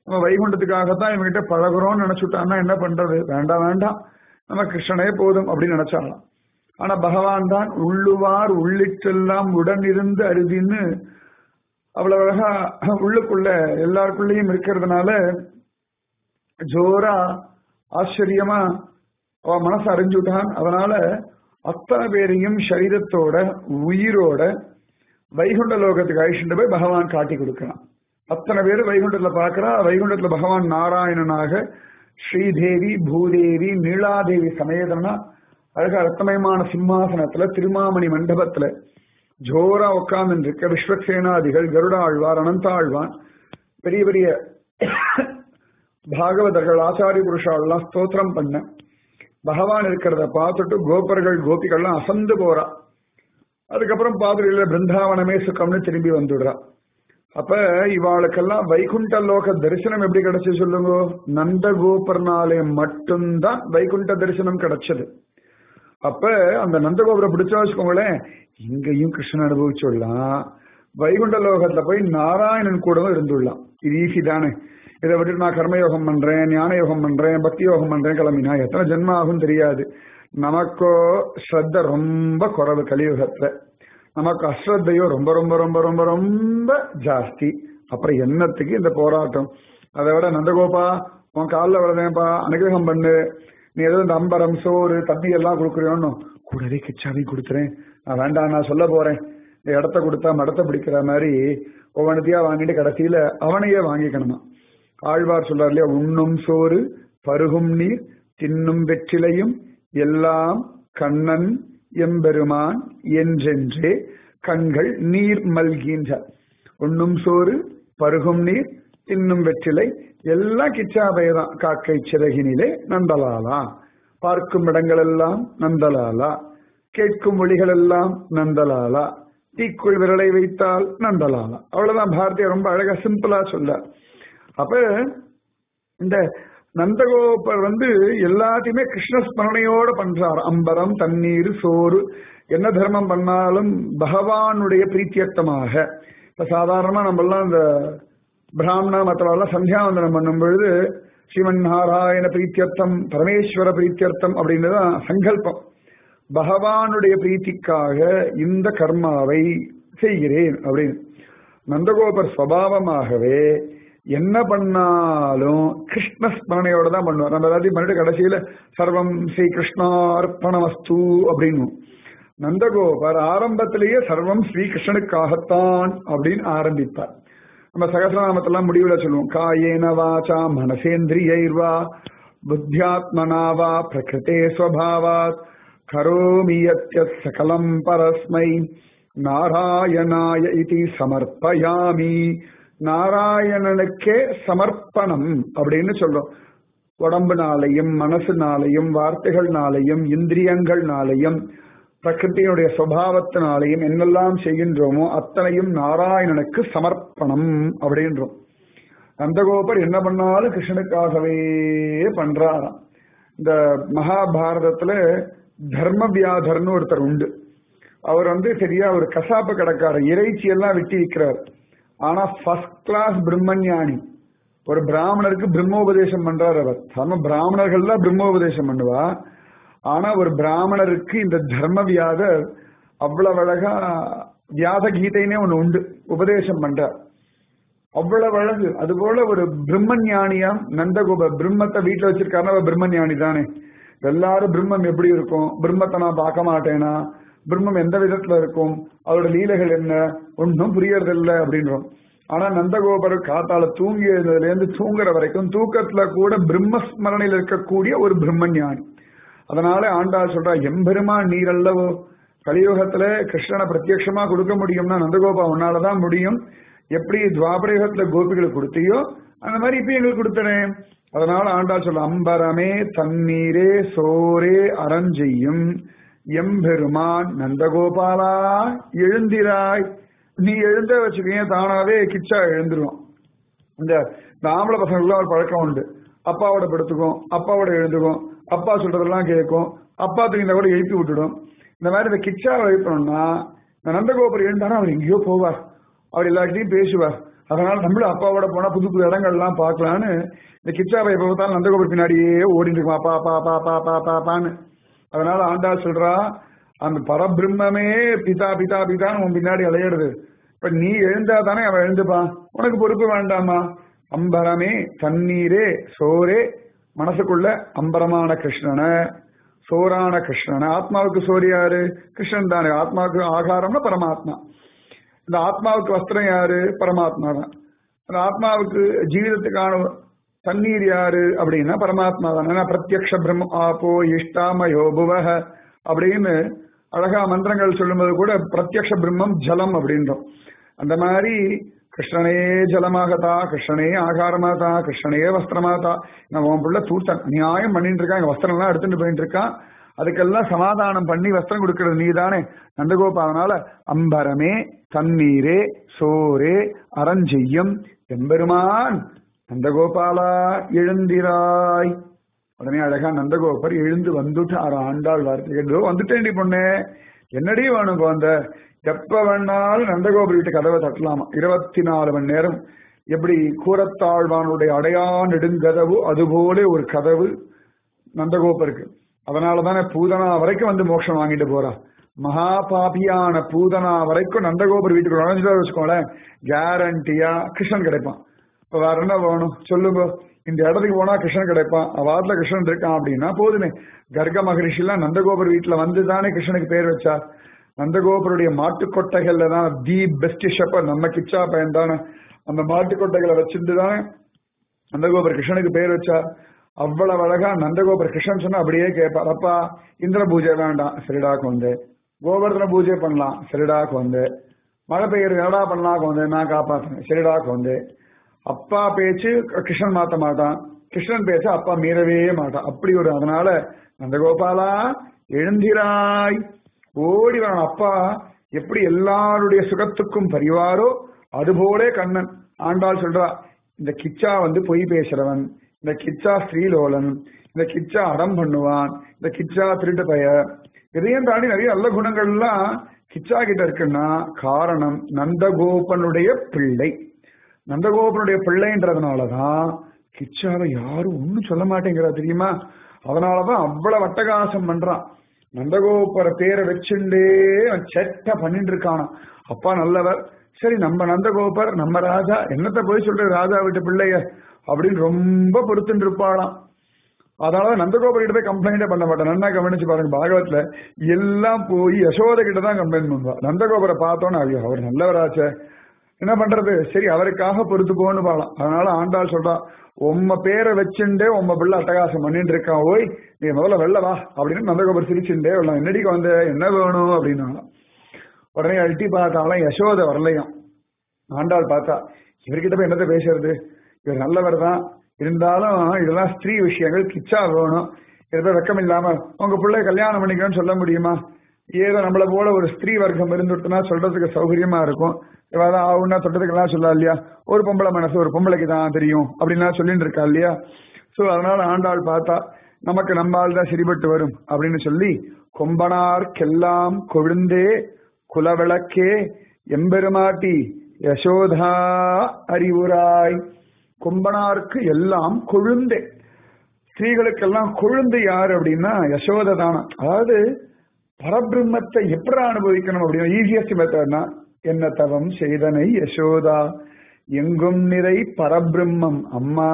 நம்ம வைகுண்டத்துக்காகத்தான் இவங்கிட்ட பழகுறோம்னு நினைச்சுட்டான்னா என்ன பண்றது வேண்டாம் வேண்டாம் நம்ம கிருஷ்ணனே போதும் அப்படின்னு நினைச்சாலாம் ஆனா பகவான் தான் உள்ளுவார் உள்ளிட்டெல்லாம் உடன் இருந்து அருதின்னு அவ்வளவு அழகா உள்ளுக்குள்ள எல்லாருக்குள்ளேயும் இருக்கிறதுனால ஜோரா ஆச்சரியமா அவ மனசு அறிஞ்சுட்டான் அதனால அத்தனை பேரையும் சரீரத்தோட உயிரோட வைகுண்ட லோகத்துக்கு அழிச்சுட்டு போய் பகவான் காட்டி கொடுக்கிறான் அத்தனை பேர் வைகுண்டத்துல பாக்குறா வைகுண்டத்துல பகவான் நாராயணனாக ஸ்ரீதேவி பூதேவி நீலாதேவி சமேதனா அழகா ரத்தமயமான சிம்மாசனத்துல திருமாமணி மண்டபத்துல ஜோரா உட்கார்ந்து இருக்க விஸ்வசேனாதிகள் கருட ஆழ்வார் அனந்த ஆழ்வான் பெரிய பெரிய பாகவதர்கள் ஆச்சாரிய புருஷாலாம் ஸ்தோத்திரம் பண்ண பகவான் இருக்கிறத பார்த்துட்டு கோபர்கள் கோபிகள்லாம் அசந்து போறா அதுக்கப்புறம் பாதுரையில பிருந்தாவனமே சுகம்னு திரும்பி வந்துடுறா அப்ப இவாளுக்கெல்லாம் வைகுண்ட லோக தரிசனம் எப்படி கிடைச்சு சொல்லுங்க நந்த கோபர்னாலே மட்டும்தான் வைகுண்ட தரிசனம் கிடைச்சது அப்ப அந்த நந்தகோபுரம் பிடிச்சா வச்சுக்கோங்களேன் இங்கேயும் கிருஷ்ணன் அனுபவிச்சுடலாம் வைகுண்ட லோகத்துல போய் நாராயணன் கூடவும் இருந்துடலாம் இது ஈஸி தானே இதை விட்டுட்டு நான் கர்மயோகம் பண்றேன் ஞான யோகம் பண்றேன் பக்தி யோகம் பண்றேன் கிளம்பினா எத்தனை ஜென்மம் ஆகும் தெரியாது நமக்கோ ஸ்ரத்த ரொம்ப குறைவு கலியுகத்துல நமக்கு அஸ்ரத்தையோ ரொம்ப ரொம்ப ரொம்ப ரொம்ப ரொம்ப ஜாஸ்தி அப்புறம் என்னத்துக்கு இந்த போராட்டம் அதை விட நந்தகோபா உன் காலில் விழுதேன்ப்பா அனுகிரகம் பண்ணு நீ ஏதோ இந்த அம்பரம் சோறு தண்ணி எல்லாம் கொடுக்குறியோன்னு கூடவே கிச்சாவி கொடுத்துறேன் நான் வேண்டாம் நான் சொல்ல போறேன் இந்த இடத்த கொடுத்தா மடத்தை பிடிக்கிற மாதிரி ஒவ்வொன்றத்தையா வாங்கிட்டு கடைசியில அவனையே வாங்கிக்கணுமா ஆழ்வார் சொல்றார் இல்லையா உண்ணும் சோறு பருகும் நீர் தின்னும் வெற்றிலையும் எல்லாம் கண்ணன் எம்பெருமான் என்றென்றே கண்கள் நீர் மல்கின்ற உண்ணும் சோறு பருகும் நீர் தின்னும் வெற்றிலை எல்லாம் கிச்சாபயதான் காக்கை சிறகினிலே நந்தலாலா பார்க்கும் இடங்களெல்லாம் நந்தலாலா கேட்கும் மொழிகளெல்லாம் நந்தலாலா தீக்குள் விரலை வைத்தால் நந்தலாலா அவ்வளவுதான் பாரதிய ரொம்ப அழகா சிம்பிளா சொல்ல அப்ப இந்த நந்தகோபர் வந்து எல்லாத்தையுமே கிருஷ்ணஸ்மரணையோட பண்றார் அம்பரம் தண்ணீர் சோறு என்ன தர்மம் பண்ணாலும் பகவானுடைய பிரீத்தியர்த்தமாக இப்ப சாதாரணமா நம்ம எல்லாம் இந்த பிராமண மற்றவெல்லாம் சந்தியாவந்தனம் பண்ணும் பொழுது ஸ்ரீமன் நாராயண பிரீத்தியர்த்தம் பரமேஸ்வர பிரீத்தியர்த்தம் அப்படின்றதான் சங்கல்பம் பகவானுடைய பிரீத்திக்காக இந்த கர்மாவை செய்கிறேன் அப்படின்னு நந்தகோபர் சுவாவமாகவே என்ன பண்ணாலும் கிருஷ்ண ஸ்மரணையோட தான் பண்ணுவார் நம்ம எல்லாத்தையும் பண்ணிட்டு கடைசியில சர்வம் ஸ்ரீ கிருஷ்ணார்ப்பணமஸ்து அப்படின்னு நந்தகோபர் ஆரம்பத்திலேயே சர்வம் ஸ்ரீ கிருஷ்ணனுக்காகத்தான் அப்படின்னு ஆரம்பிப்பார் நம்ம சகசிரநாமத்தெல்லாம் முடிவுல சொல்லுவோம் காயேன வாச்சா மனசேந்திரியைர்வா புத்தியாத்மனா வா பிரகிருதே ஸ்வபாவாத் கரோமி யத்யத் சகலம் பரஸ்மை நாராயணாய இது சமர்ப்பயாமி நாராயணனுக்கே சமர்ப்பணம் அப்படின்னு சொல்றோம் உடம்புனாலையும் மனசுனாலையும் வார்த்தைகள்னாலையும் இந்திரியங்கள்னாலையும் பிரகிருத்தியுடைய சுவாவத்தினாலையும் என்னெல்லாம் செய்கின்றோமோ அத்தனையும் நாராயணனுக்கு சமர்ப்பணம் அப்படின்றோம் நந்தகோபர் என்ன பண்ணாலும் கிருஷ்ணனுக்காகவே பண்றாராம் இந்த மகாபாரதத்துல தர்ம வியாதர்னு ஒருத்தர் உண்டு அவர் வந்து சரியா ஒரு கசாப்பு கடைக்காரர் இறைச்சி எல்லாம் வெட்டி விற்கிறார் ஆனா ஃபர்ஸ்ட் கிளாஸ் பிரம்மஞானி ஒரு பிராமணருக்கு பிரம்மோபதேசம் பண்றார் அவர் நம்ம பிராமணர்கள்லாம் பிரம்மோபதேசம் பண்ணுவா ஆனா ஒரு பிராமணருக்கு இந்த தர்ம வியாதர் அவ்வளவு அழகா வியாத கீதைனே ஒண்ணு உண்டு உபதேசம் பண்றார் அவ்வளவு அழகு அதுபோல ஒரு பிரம்மஞானியாம் நந்தகோப பிரம்மத்தை வீட்டுல வச்சிருக்காருன்னா அவர் பிரம்மஞானி தானே எல்லாரும் பிரம்மம் எப்படி இருக்கும் பிரம்மத்தை நான் பார்க்க மாட்டேனா பிரம்மம் எந்த விதத்துல இருக்கும் அதோட லீலைகள் என்ன ஒன்றும் புரியறதில்லை அப்படின்றோம் ஆனா நந்தகோபர் காத்தால தூங்கி எழுந்ததுல இருந்து தூங்குற வரைக்கும் தூக்கத்துல கூட பிரம்மஸ்மரணையில் இருக்கக்கூடிய ஒரு பிரம்மஞானி அதனால ஆண்டாள் சொல்றா எம்பெருமான் நீர் அல்லவோ கலியுகத்துல கிருஷ்ணனை பிரத்யட்சமா கொடுக்க முடியும்னா நந்தகோபா உன்னாலதான் முடியும் எப்படி துவாபரயுகத்துல கோபிகளுக்கு கொடுத்தியோ அந்த மாதிரி இப்ப எங்களுக்கு கொடுத்தனேன் அதனால ஆண்டாள் சொல்ல அம்பரமே தண்ணீரே சோரே அரஞ்செய்யும் எம்பெருமான் நந்தகோபாலா எழுந்திராய் நீ எழுந்த வச்சுக்கீங்க தானாவே கிச்சா எழுந்துருவான் இந்த இந்த ஆம்பளை பசங்களுக்குலாம் ஒரு பழக்கம் உண்டு அப்பாவோட படுத்துக்கும் அப்பாவோட எழுந்துக்கும் அப்பா சொல்றதெல்லாம் கேட்கும் அப்பா தூங்கினா கூட எழுப்பி விட்டுடும் இந்த மாதிரி இந்த கிச்சாவை எழுப்பணும்னா இந்த நந்தகோபுரம் எழுந்தாலும் அவர் எங்கேயோ போவார் அவர் எல்லார்கிட்டையும் பேசுவார் அதனால நம்மளும் அப்பாவோட போனா புது புது இடங்கள்லாம் பார்க்கலான்னு இந்த கிச்சாவை எப்ப பார்த்தாலும் நந்தகோபுரம் பின்னாடியே ஓடிட்டு இருக்கான் பா பா பா பா பா பா பான்னு அதனால ஆண்டா சொல்றா அந்த பரபிரம்மே பிதா பிதா பிதான்னு உன் பின்னாடி அலையிறது இப்ப நீ எழுந்தா தானே அவன் எழுந்துப்பான் உனக்கு பொறுப்பு வேண்டாமா அம்பரமே தண்ணீரே சோரே மனசுக்குள்ள அம்பரமான கிருஷ்ணனை சோரான கிருஷ்ணனை ஆத்மாவுக்கு சோறு யாரு கிருஷ்ணன் தானே ஆத்மாவுக்கு ஆகாரம்னா பரமாத்மா இந்த ஆத்மாவுக்கு வஸ்திரம் யாரு பரமாத்மா தான் அந்த ஆத்மாவுக்கு ஜீவிதத்துக்கான தண்ணீர் யாரு அப்படின்னா பரமாத்மா தான் ஏன்னா பிரத்யக்ஷ பிரம்ம ஆப்போ இஷ்டாமயோ புவஹ அப்படின்னு அழகா மந்திரங்கள் சொல்லும்போது கூட பிரத்யக்ஷ பிரம்மம் ஜலம் அப்படின்றோம் அந்த மாதிரி கிருஷ்ணனே ஜலமாகத்தா கிருஷ்ணனே ஆகாரமாதா கிருஷ்ணனே வஸ்திரமாதா நம்ம உன் பிள்ளை தூத்தன் நியாயம் பண்ணிட்டு இருக்கான் எங்க வஸ்திரம் எல்லாம் எடுத்துட்டு போயிட்டு இருக்கான் அதுக்கெல்லாம் சமாதானம் பண்ணி வஸ்திரம் கொடுக்கறது நீ தானே நந்தகோபாலனால அம்பரமே தண்ணீரே சோரே அரஞ்செய்யம் எம்பெருமான் நந்தகோபாலா எழுந்திராய் உடனே அழகா நந்தகோபர் எழுந்து வந்துட்டார் ஆண்டாள் வார்த்தை ஏதோ வந்துட்டேன்டி பொண்ணே என்னடி வேணும் குழந்த எப்ப வேணாலும் நந்தகோபுர வீட்டு கதவை தட்டலாமா இருபத்தி நாலு மணி நேரம் எப்படி கூரத்தாழ்வானுடைய அடையா நெடுங்கதவு அதுபோல ஒரு கதவு நந்தகோபருக்கு அதனாலதானே பூதனா வரைக்கும் வந்து மோட்சம் வாங்கிட்டு போறா மகா பாபியான பூதனா வரைக்கும் நந்தகோபுர வீட்டுக்கு நுழைஞ்சிட்டா வச்சுக்கோங்களேன் கேரண்டியா கிருஷ்ணன் கிடைப்பான் இப்ப வேற என்ன வேணும் சொல்லுங்க இந்த இடத்துக்கு போனா கிருஷ்ணன் கிடைப்பான் வாரத்துல கிருஷ்ணன் இருக்கான் அப்படின்னா போதுமே கர்க மகரிஷி எல்லாம் நந்தகோபுர வீட்டுல வந்து தானே கிருஷ்ணனுக்கு பேர் வச்சா நந்தகோபுருடைய மாட்டுக்கொட்டைகள்ல தான் தி பெஸ்ட் ஷெப்பர் நம்ம கிச்சா பையன் தானே அந்த மாட்டுக்கொட்டைகளை வச்சுட்டு தானே நந்தகோபுர கிருஷ்ணனுக்கு பேர் வச்சா அவ்வளவு அழகா நந்தகோபுர கிருஷ்ணன் சொன்னா அப்படியே கேட்பார் அப்பா இந்திர பூஜை வேண்டாம் சரிடா கொண்டு கோவர்தன பூஜை பண்ணலாம் சரிடா கொண்டு மழை பெய்யறது என்னடா பண்ணலாம் கொண்டு நான் காப்பாத்துறேன் சரிடா கொண்டு அப்பா பேச்சு கிருஷ்ணன் மாத்த மாட்டான் கிருஷ்ணன் பேச்ச அப்பா மீறவே மாட்டான் அப்படி ஒரு அதனால நந்தகோபாலா எழுந்திராய் ஓடி வரணும் அப்பா எப்படி எல்லாருடைய சுகத்துக்கும் பரிவாரோ அதுபோலே கண்ணன் ஆண்டாள் சொல்றா இந்த கிச்சா வந்து பொய் பேசுறவன் இந்த கிச்சா ஸ்ரீலோலன் இந்த கிச்சா அடம் பண்ணுவான் இந்த கிச்சா திருட்டு பய இதையும் தாண்டி நிறைய நல்ல குணங்கள்லாம் கிச்சா கிட்ட இருக்குன்னா காரணம் நந்தகோபனுடைய பிள்ளை நந்தகோபனுடைய பிள்ளைன்றதுனாலதான் கிச்சாவை யாரும் ஒன்னும் சொல்ல மாட்டேங்கிறா தெரியுமா அதனாலதான் அவ்வளவு அட்டகாசம் பண்றான் நந்தகோபுர பேரை வச்சுண்டே அவன் செட்ட பண்ணிட்டு இருக்கானா அப்பா நல்லவர் சரி நம்ம நந்தகோபர் நம்ம ராஜா என்னத்த போய் சொல்ற ராஜா வீட்டு பிள்ளைய அப்படின்னு ரொம்ப பொறுத்துட்டு இருப்பாளாம் அதனால நந்தகோபுர கிட்ட போய் கம்ப்ளைண்டே பண்ண மாட்டேன் நல்லா கவனிச்சு பாருங்க பாகவத்துல எல்லாம் போய் யசோத கிட்ட தான் கம்ப்ளைண்ட் பண்ணுவா நந்தகோபுரை பார்த்தோன்னு ஐயோ அவர் நல்லவராச்சே என்ன பண்றது சரி அவருக்காக பொறுத்துக்கோன்னு பாலாம் அதனால ஆண்டாள் சொல்றா உம்ம பேரை வச்சுண்டே உம்ம பிள்ளை அட்டகாசம் பண்ணிட்டு இருக்கான் ஓய் நீ முதல்ல வெளில வா அப்படின்னு நந்தகோபுரம் சிரிச்சுண்டே வரலாம் என்னடிக்கு வந்த என்ன வேணும் அப்படின்னாலாம் உடனே அழுத்தி பார்த்தாலும் யசோத வரலையும் ஆண்டாள் பார்த்தா இவர்கிட்ட போய் என்னத்த பேசுறது இவர் நல்லவர் தான் இருந்தாலும் இதெல்லாம் ஸ்திரீ விஷயங்கள் கிச்சா வேணும் எதோ வெக்கம் இல்லாம உங்க பிள்ளை கல்யாணம் பண்ணிக்கணும்னு சொல்ல முடியுமா ஏதோ நம்மள போல ஒரு ஸ்திரீ வர்க்கம் இருந்துட்டுனா சொல்றதுக்கு சௌகரியமா இருக்கும் இவாதான் ஆகுன்னா தொட்டதுக்கெல்லாம் சொல்லலாம் இல்லையா ஒரு பொம்பளை மனசு ஒரு பொம்பளைக்கு தான் தெரியும் அப்படின்லாம் சொல்லிட்டு இருக்கா இல்லையா சோ அதனால ஆண்டாள் பார்த்தா நமக்கு நம்மால் தான் சரிபட்டு வரும் அப்படின்னு சொல்லி கொம்பனார்க்கெல்லாம் கொழுந்தே குலவிளக்கே எம்பெருமாட்டி யசோதா அறிவுராய் கொம்பனாருக்கு எல்லாம் கொழுந்தே ஸ்திரீகளுக்கெல்லாம் கொழுந்து யாரு அப்படின்னா யசோதை தானா அதாவது பரபிரம்மத்தை எப்படி அனுபவிக்கணும் அப்படின்னா ஈஸியஸ்ட் மெத்தட்னா என்ன தவம் செய்தனை யசோதா எங்கும் நிறை பரபிரம்மம் அம்மா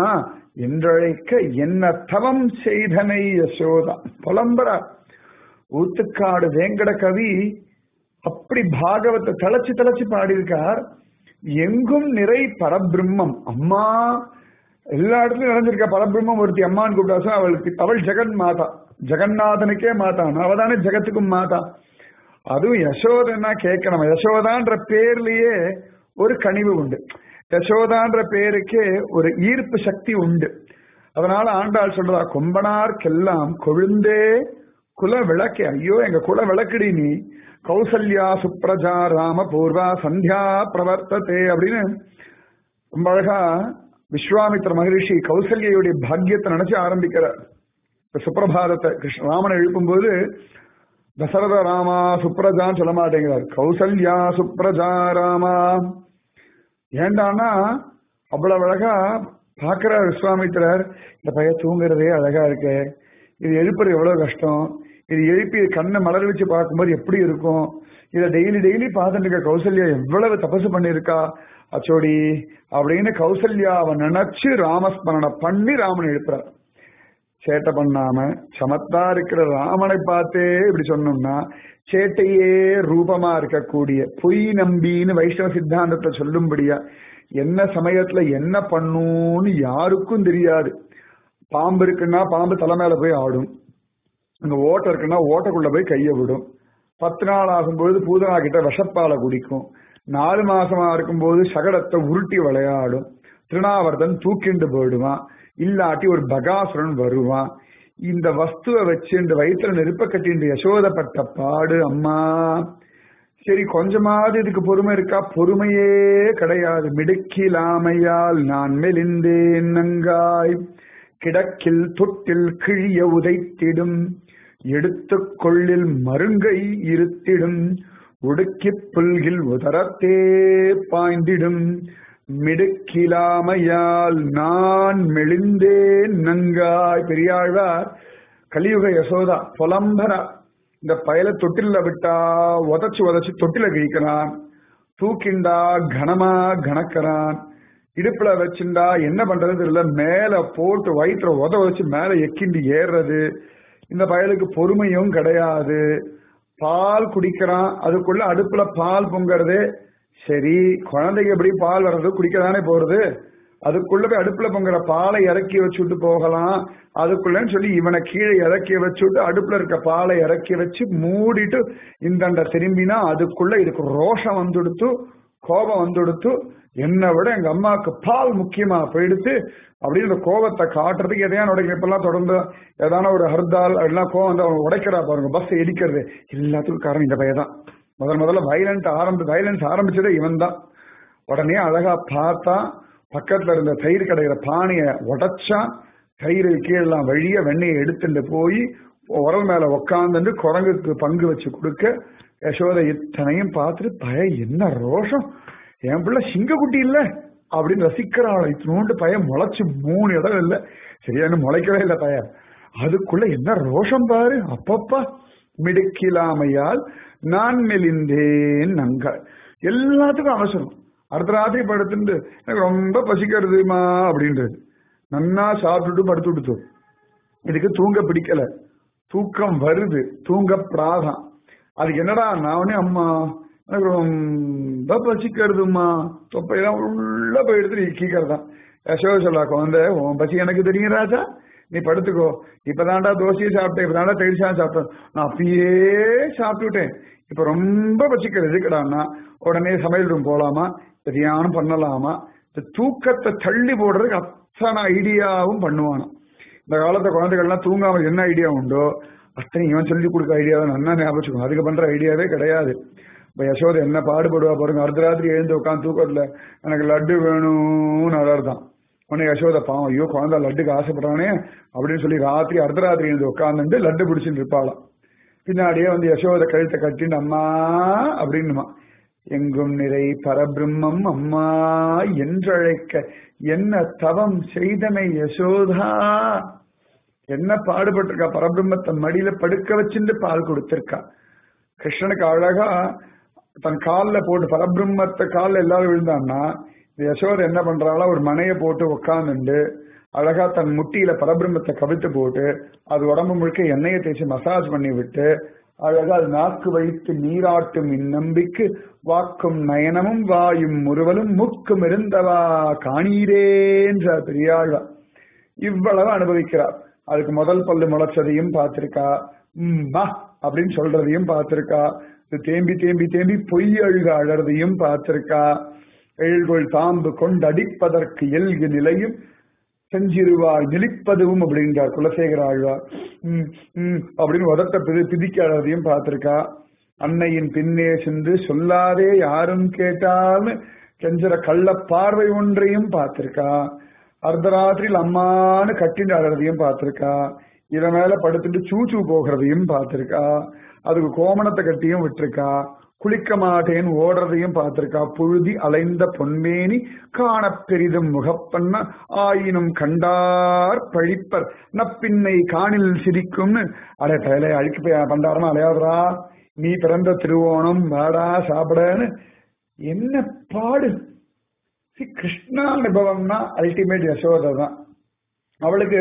என்றழைக்க என்ன தவம் செய்தனை யசோதா புலம்பரா ஊத்துக்காடு வேங்கட கவி அப்படி பாகவத்தை தளச்சு தளச்சு பாடியிருக்கார் எங்கும் நிறை பரபிரம்மம் அம்மா எல்லா இடத்துலயும் நிறைஞ்சிருக்கா பரபிரம்மம் ஒருத்தி அம்மான்னு கூப்பிட்டா அவளுக்கு அவள் ஜெகன் மாதா ஜெகநாதனுக்கே மாதா அவதானே ஜெகத்துக்கும் மாதா அதுவும் யசோதன்னா கேட்கணும் யசோதான்ற பேர்லயே ஒரு கனிவு உண்டு யசோதான்ற பேருக்கே ஒரு ஈர்ப்பு சக்தி உண்டு அதனால ஆண்டாள் சொல்றா கொம்பனார்க்கெல்லாம் கொழுந்தே குல விளக்கே ஐயோ எங்க குல விளக்குடி நீ கௌசல்யா சுப்ரஜா ராம பூர்வா சந்தியா பிரவர்த்ததே அப்படின்னு ரொம்ப அழகா விஸ்வாமித்ர மகரிஷி கௌசல்யுடைய பாக்கியத்தை நினைச்சு ஆரம்பிக்கிறார் சுப்பிரபாதத்தை கிருஷ்ண ராமனை எழுப்பும்போது தசரத ராமா சுப்ரஜான்னு சொல்ல மாட்டேங்கிறார் கௌசல்யா சுப்ரஜா ராமா ஏண்டானா அவ்வளவு அழகா பாக்குறார் விஸ்வாமித்திரர் இந்த பையன் தூங்குறதே அழகா இருக்கு இது எழுப்புறது எவ்வளவு கஷ்டம் இது எழுப்பி கண்ணை மலர் வச்சு பார்க்கும்போது எப்படி இருக்கும் இதை டெய்லி டெய்லி பார்த்துட்டு இருக்க கௌசல்யா எவ்வளவு தபசு பண்ணிருக்கா அச்சோடி அப்படின்னு கௌசல்யாவை நினைச்சு ராமஸ்மரணை பண்ணி ராமன் எழுப்புறார் சேட்டை பண்ணாம சமத்தா இருக்கிற ராமனை பார்த்தே இப்படி சொன்னோம்னா சேட்டையே ரூபமா இருக்கக்கூடிய பொய் நம்பின்னு வைஷ்ணவ சித்தாந்தத்தை சொல்லும்படியா என்ன சமயத்துல என்ன பண்ணுன்னு யாருக்கும் தெரியாது பாம்பு இருக்குன்னா பாம்பு தலை மேல போய் ஆடும் அங்க ஓட்டை இருக்குன்னா ஓட்டைக்குள்ள போய் கைய விடும் பத்து நாள் ஆகும்போது பூதனா கிட்ட விஷப்பாலை குடிக்கும் நாலு மாசமா இருக்கும்போது சகடத்தை உருட்டி விளையாடும் திருநாவர்தன் தூக்கிண்டு போயிடுவான் இல்லாட்டி ஒரு பகாசுரன் வருவான் இந்த வஸ்துவை வச்சு இந்த வயிற்றுல நெருப்ப கட்டிண்டு யசோதப்பட்ட பாடு அம்மா சரி கொஞ்சமாவது இதுக்கு பொறுமை இருக்கா பொறுமையே கிடையாது மிடுக்கிலாமையால் நான் மெலிந்தேன் நங்காய் கிடக்கில் தொட்டில் கிழிய உதைத்திடும் எடுத்துக் கொள்ளில் மருங்கை இருத்திடும் உடுக்கிப் புல்கில் உதரத்தே பாய்ந்திடும் மிடுக்கிலாமையால் நான் மெலிந்தேன் நங்காய் பெரியாழ்வார் கலியுக யசோதா புலம்பரா இந்த பயல தொட்டில விட்டா உதச்சு உதச்சு தொட்டில கிழிக்கிறான் தூக்கிண்டா கனமா கணக்கிறான் இடுப்புல வச்சுண்டா என்ன பண்றது தெரியல மேல போட்டு வயிற்றுல உத வச்சு மேல எக்கிண்டு ஏறுறது இந்த பயலுக்கு பொறுமையும் கிடையாது பால் குடிக்கிறான் அதுக்குள்ள அடுப்புல பால் பொங்கறது சரி குழந்தைக்கு எப்படி பால் வர்றது குடிக்கதானே போறது அதுக்குள்ள போய் அடுப்புல பொங்குற பாலை இறக்கி வச்சுட்டு போகலாம் அதுக்குள்ளன்னு சொல்லி இவனை கீழே இறக்கி வச்சுட்டு அடுப்புல இருக்க பாலை இறக்கி வச்சு மூடிட்டு இந்தண்ட திரும்பினா அதுக்குள்ள இதுக்கு ரோஷம் வந்துடுத்து கோபம் வந்துடுத்து என்னை விட எங்க அம்மாவுக்கு பால் முக்கியமா போயிடுத்து அப்படின்னு இந்த கோபத்தை காட்டுறதுக்கு எதையான உடைக்க இப்பெல்லாம் தொடர்ந்து ஏதான ஒரு ஹர்தால் எல்லாம் கோவம் வந்து அவன் உடைக்கிறா பாருங்க பஸ் இடிக்கிறது எல்லாத்துக்கும் காரணம் இந்த பையன் தான் முதல் முதல்ல வைலண்ட் ஆரம்பி வைலன்ஸ் ஆரம்பிச்சதே இவன் தான் உடனே அழகா பார்த்தா பக்கத்துல இருந்த தயிர் கடையிற பானைய உடைச்சான் தயிர் கீழெல்லாம் வழிய வெண்ணெயை எடுத்துட்டு போய் உரல் மேல உக்காந்துட்டு குரங்குக்கு பங்கு வச்சு கொடுக்க யசோதை இத்தனையும் பார்த்துட்டு பய என்ன ரோஷம் என் பிள்ளை சிங்கக்குட்டி இல்ல அப்படின்னு ரசிக்கிறாள் இத்தினோண்டு பையன் முளைச்சு மூணு இடம் இல்ல சரியான முளைக்கவே இல்லை பையன் அதுக்குள்ள என்ன ரோஷம் பாரு அப்பப்பா மிடுக்கிலாமையால் நான் மெலிந்தேன் நங்க எல்லாத்துக்கும் அவசரம் அடுத்த ராத்திரி படுத்துட்டு எனக்கு ரொம்ப பசிக்கிறதுமா அப்படின்றது நன்னா சாப்பிட்டுட்டு படுத்து விடுத்தோம் இதுக்கு தூங்க பிடிக்கல தூக்கம் வருது தூங்க பிராதம் அதுக்கு என்னடா நானே அம்மா எனக்கு ரொம்ப பசிக்கிறதுமா தொப்பையெல்லாம் உள்ள போய் எடுத்து கீக்கிறதான் யசோத சொல்லா குழந்தை உன் பசி எனக்கு தெரியும் ராஜா நீ படுத்துக்கோ இப்பதான்டா தோசையை சாப்பிட்டேன் இப்பதான்டா தயிர் சாதம் சாப்பிட்டேன் நான் அப்பயே சாப்பிட்டுட்டேன் இப்ப ரொம்ப பசிக்கிறது எதுக்கடான்னா உடனே சமையல் ரூம் போலாமா தியானம் பண்ணலாமா இந்த தூக்கத்தை தள்ளி போடுறதுக்கு அத்தனை ஐடியாவும் பண்ணுவானா இந்த காலத்து குழந்தைகள்லாம் தூங்காம என்ன ஐடியா உண்டோ அத்தனை இவன் சொல்லி கொடுக்க ஐடியா தான் நல்லா ஞாபகம் அதுக்கு பண்ற ஐடியாவே கிடையாது இப்ப யசோதை என்ன பாடுபடுவா பாருங்க அடுத்த ராத்திரி எழுந்து உட்காந்து தூக்கத்துல எனக்கு லட்டு வேணும்னு அலர்தான் உடனே யசோதை பாவம் ஐயோ குழந்தை லட்டுக்கு ஆசைப்படுறானே அப்படின்னு சொல்லி ராத்திரி அர்த்த ராத்திரி எழுந்து உட்காந்துட்டு லட்டு பிடிச்சிட்டு இருப்பாளாம் பின்னாடியே வந்து யசோதை கழுத்தை கட்டின்னு அம்மா அப்படின்னுமா எங்கும் நிறை பரபிரம்மம் அம்மா என்றழைக்க என்ன தவம் செய்தமை யசோதா என்ன பாடுபட்டிருக்கா பரபிரம்மத்தை மடியில படுக்க வச்சுட்டு பால் கொடுத்திருக்கா கிருஷ்ணனுக்கு அழகா தன் காலில் போட்டு பரபிரம்மத்தை காலில் எல்லாரும் விழுந்தான்னா இந்த யசோதை என்ன பண்றாளா ஒரு மனையை போட்டு உட்காந்துண்டு அழகா தன் முட்டியில பரபிரம்மத்தை கவித்து போட்டு அது உடம்பு முழுக்க எண்ணெயை தேய்ச்சி மசாஜ் பண்ணி விட்டு அழகா அது நாக்கு வைத்து நீராட்டும் இந்நம்பிக்கு வாக்கும் நயனமும் வாயும் முறுவலும் மூக்கும் இருந்தவா காணீரேன்ற பெரியாழ்வா இவ்வளவு அனுபவிக்கிறார் அதுக்கு முதல் பல்லு முளைச்சதையும் பார்த்திருக்கா உம்மா அப்படின்னு சொல்றதையும் பார்த்திருக்கா இது தேம்பி தேம்பி தேம்பி பொய் அழுக அழறதையும் பார்த்திருக்கா எழில்கொள் தாம்பு கொண்டடிப்பதற்கு எல்கு நிலையும் செஞ்சிருவாய் நிலிப்பதுவும் அப்படின்றார் குலசேகர ஆழ்வார் உம் உம் அப்படின்னு உதட்ட பிதி பிதிக்க அழறதையும் பார்த்திருக்கா அன்னையின் பின்னே சென்று சொல்லாதே யாரும் கேட்டாலும் கெஞ்சர கள்ள பார்வை ஒன்றையும் பார்த்திருக்கா அர்த்தராத்திரியில் அம்மான்னு கட்டிட்டு அழறதையும் பார்த்திருக்கா இவன் மேல படுத்துட்டு சூச்சு போகிறதையும் பார்த்திருக்கா அதுக்கு கோமணத்தை கட்டியும் விட்டிருக்கா குளிக்க மாட்டேன் ஓடுறதையும் பார்த்திருக்கா புழுதி அலைந்த பொன்மேனி காண பெரிதும் முகப்பண்ண ஆயினும் கண்டார் பழிப்பர் நப்பின்னை காணில் சிரிக்கும்னு அட தயலை அழுக்கு போய் பண்டாரமா அலையாதுரா நீ பிறந்த திருவோணம் வாடா சாப்பிடன்னு என்ன பாடு கிருஷ்ணா அனுபவம்னா அல்டிமேட் யசோதை தான் அவளுக்கு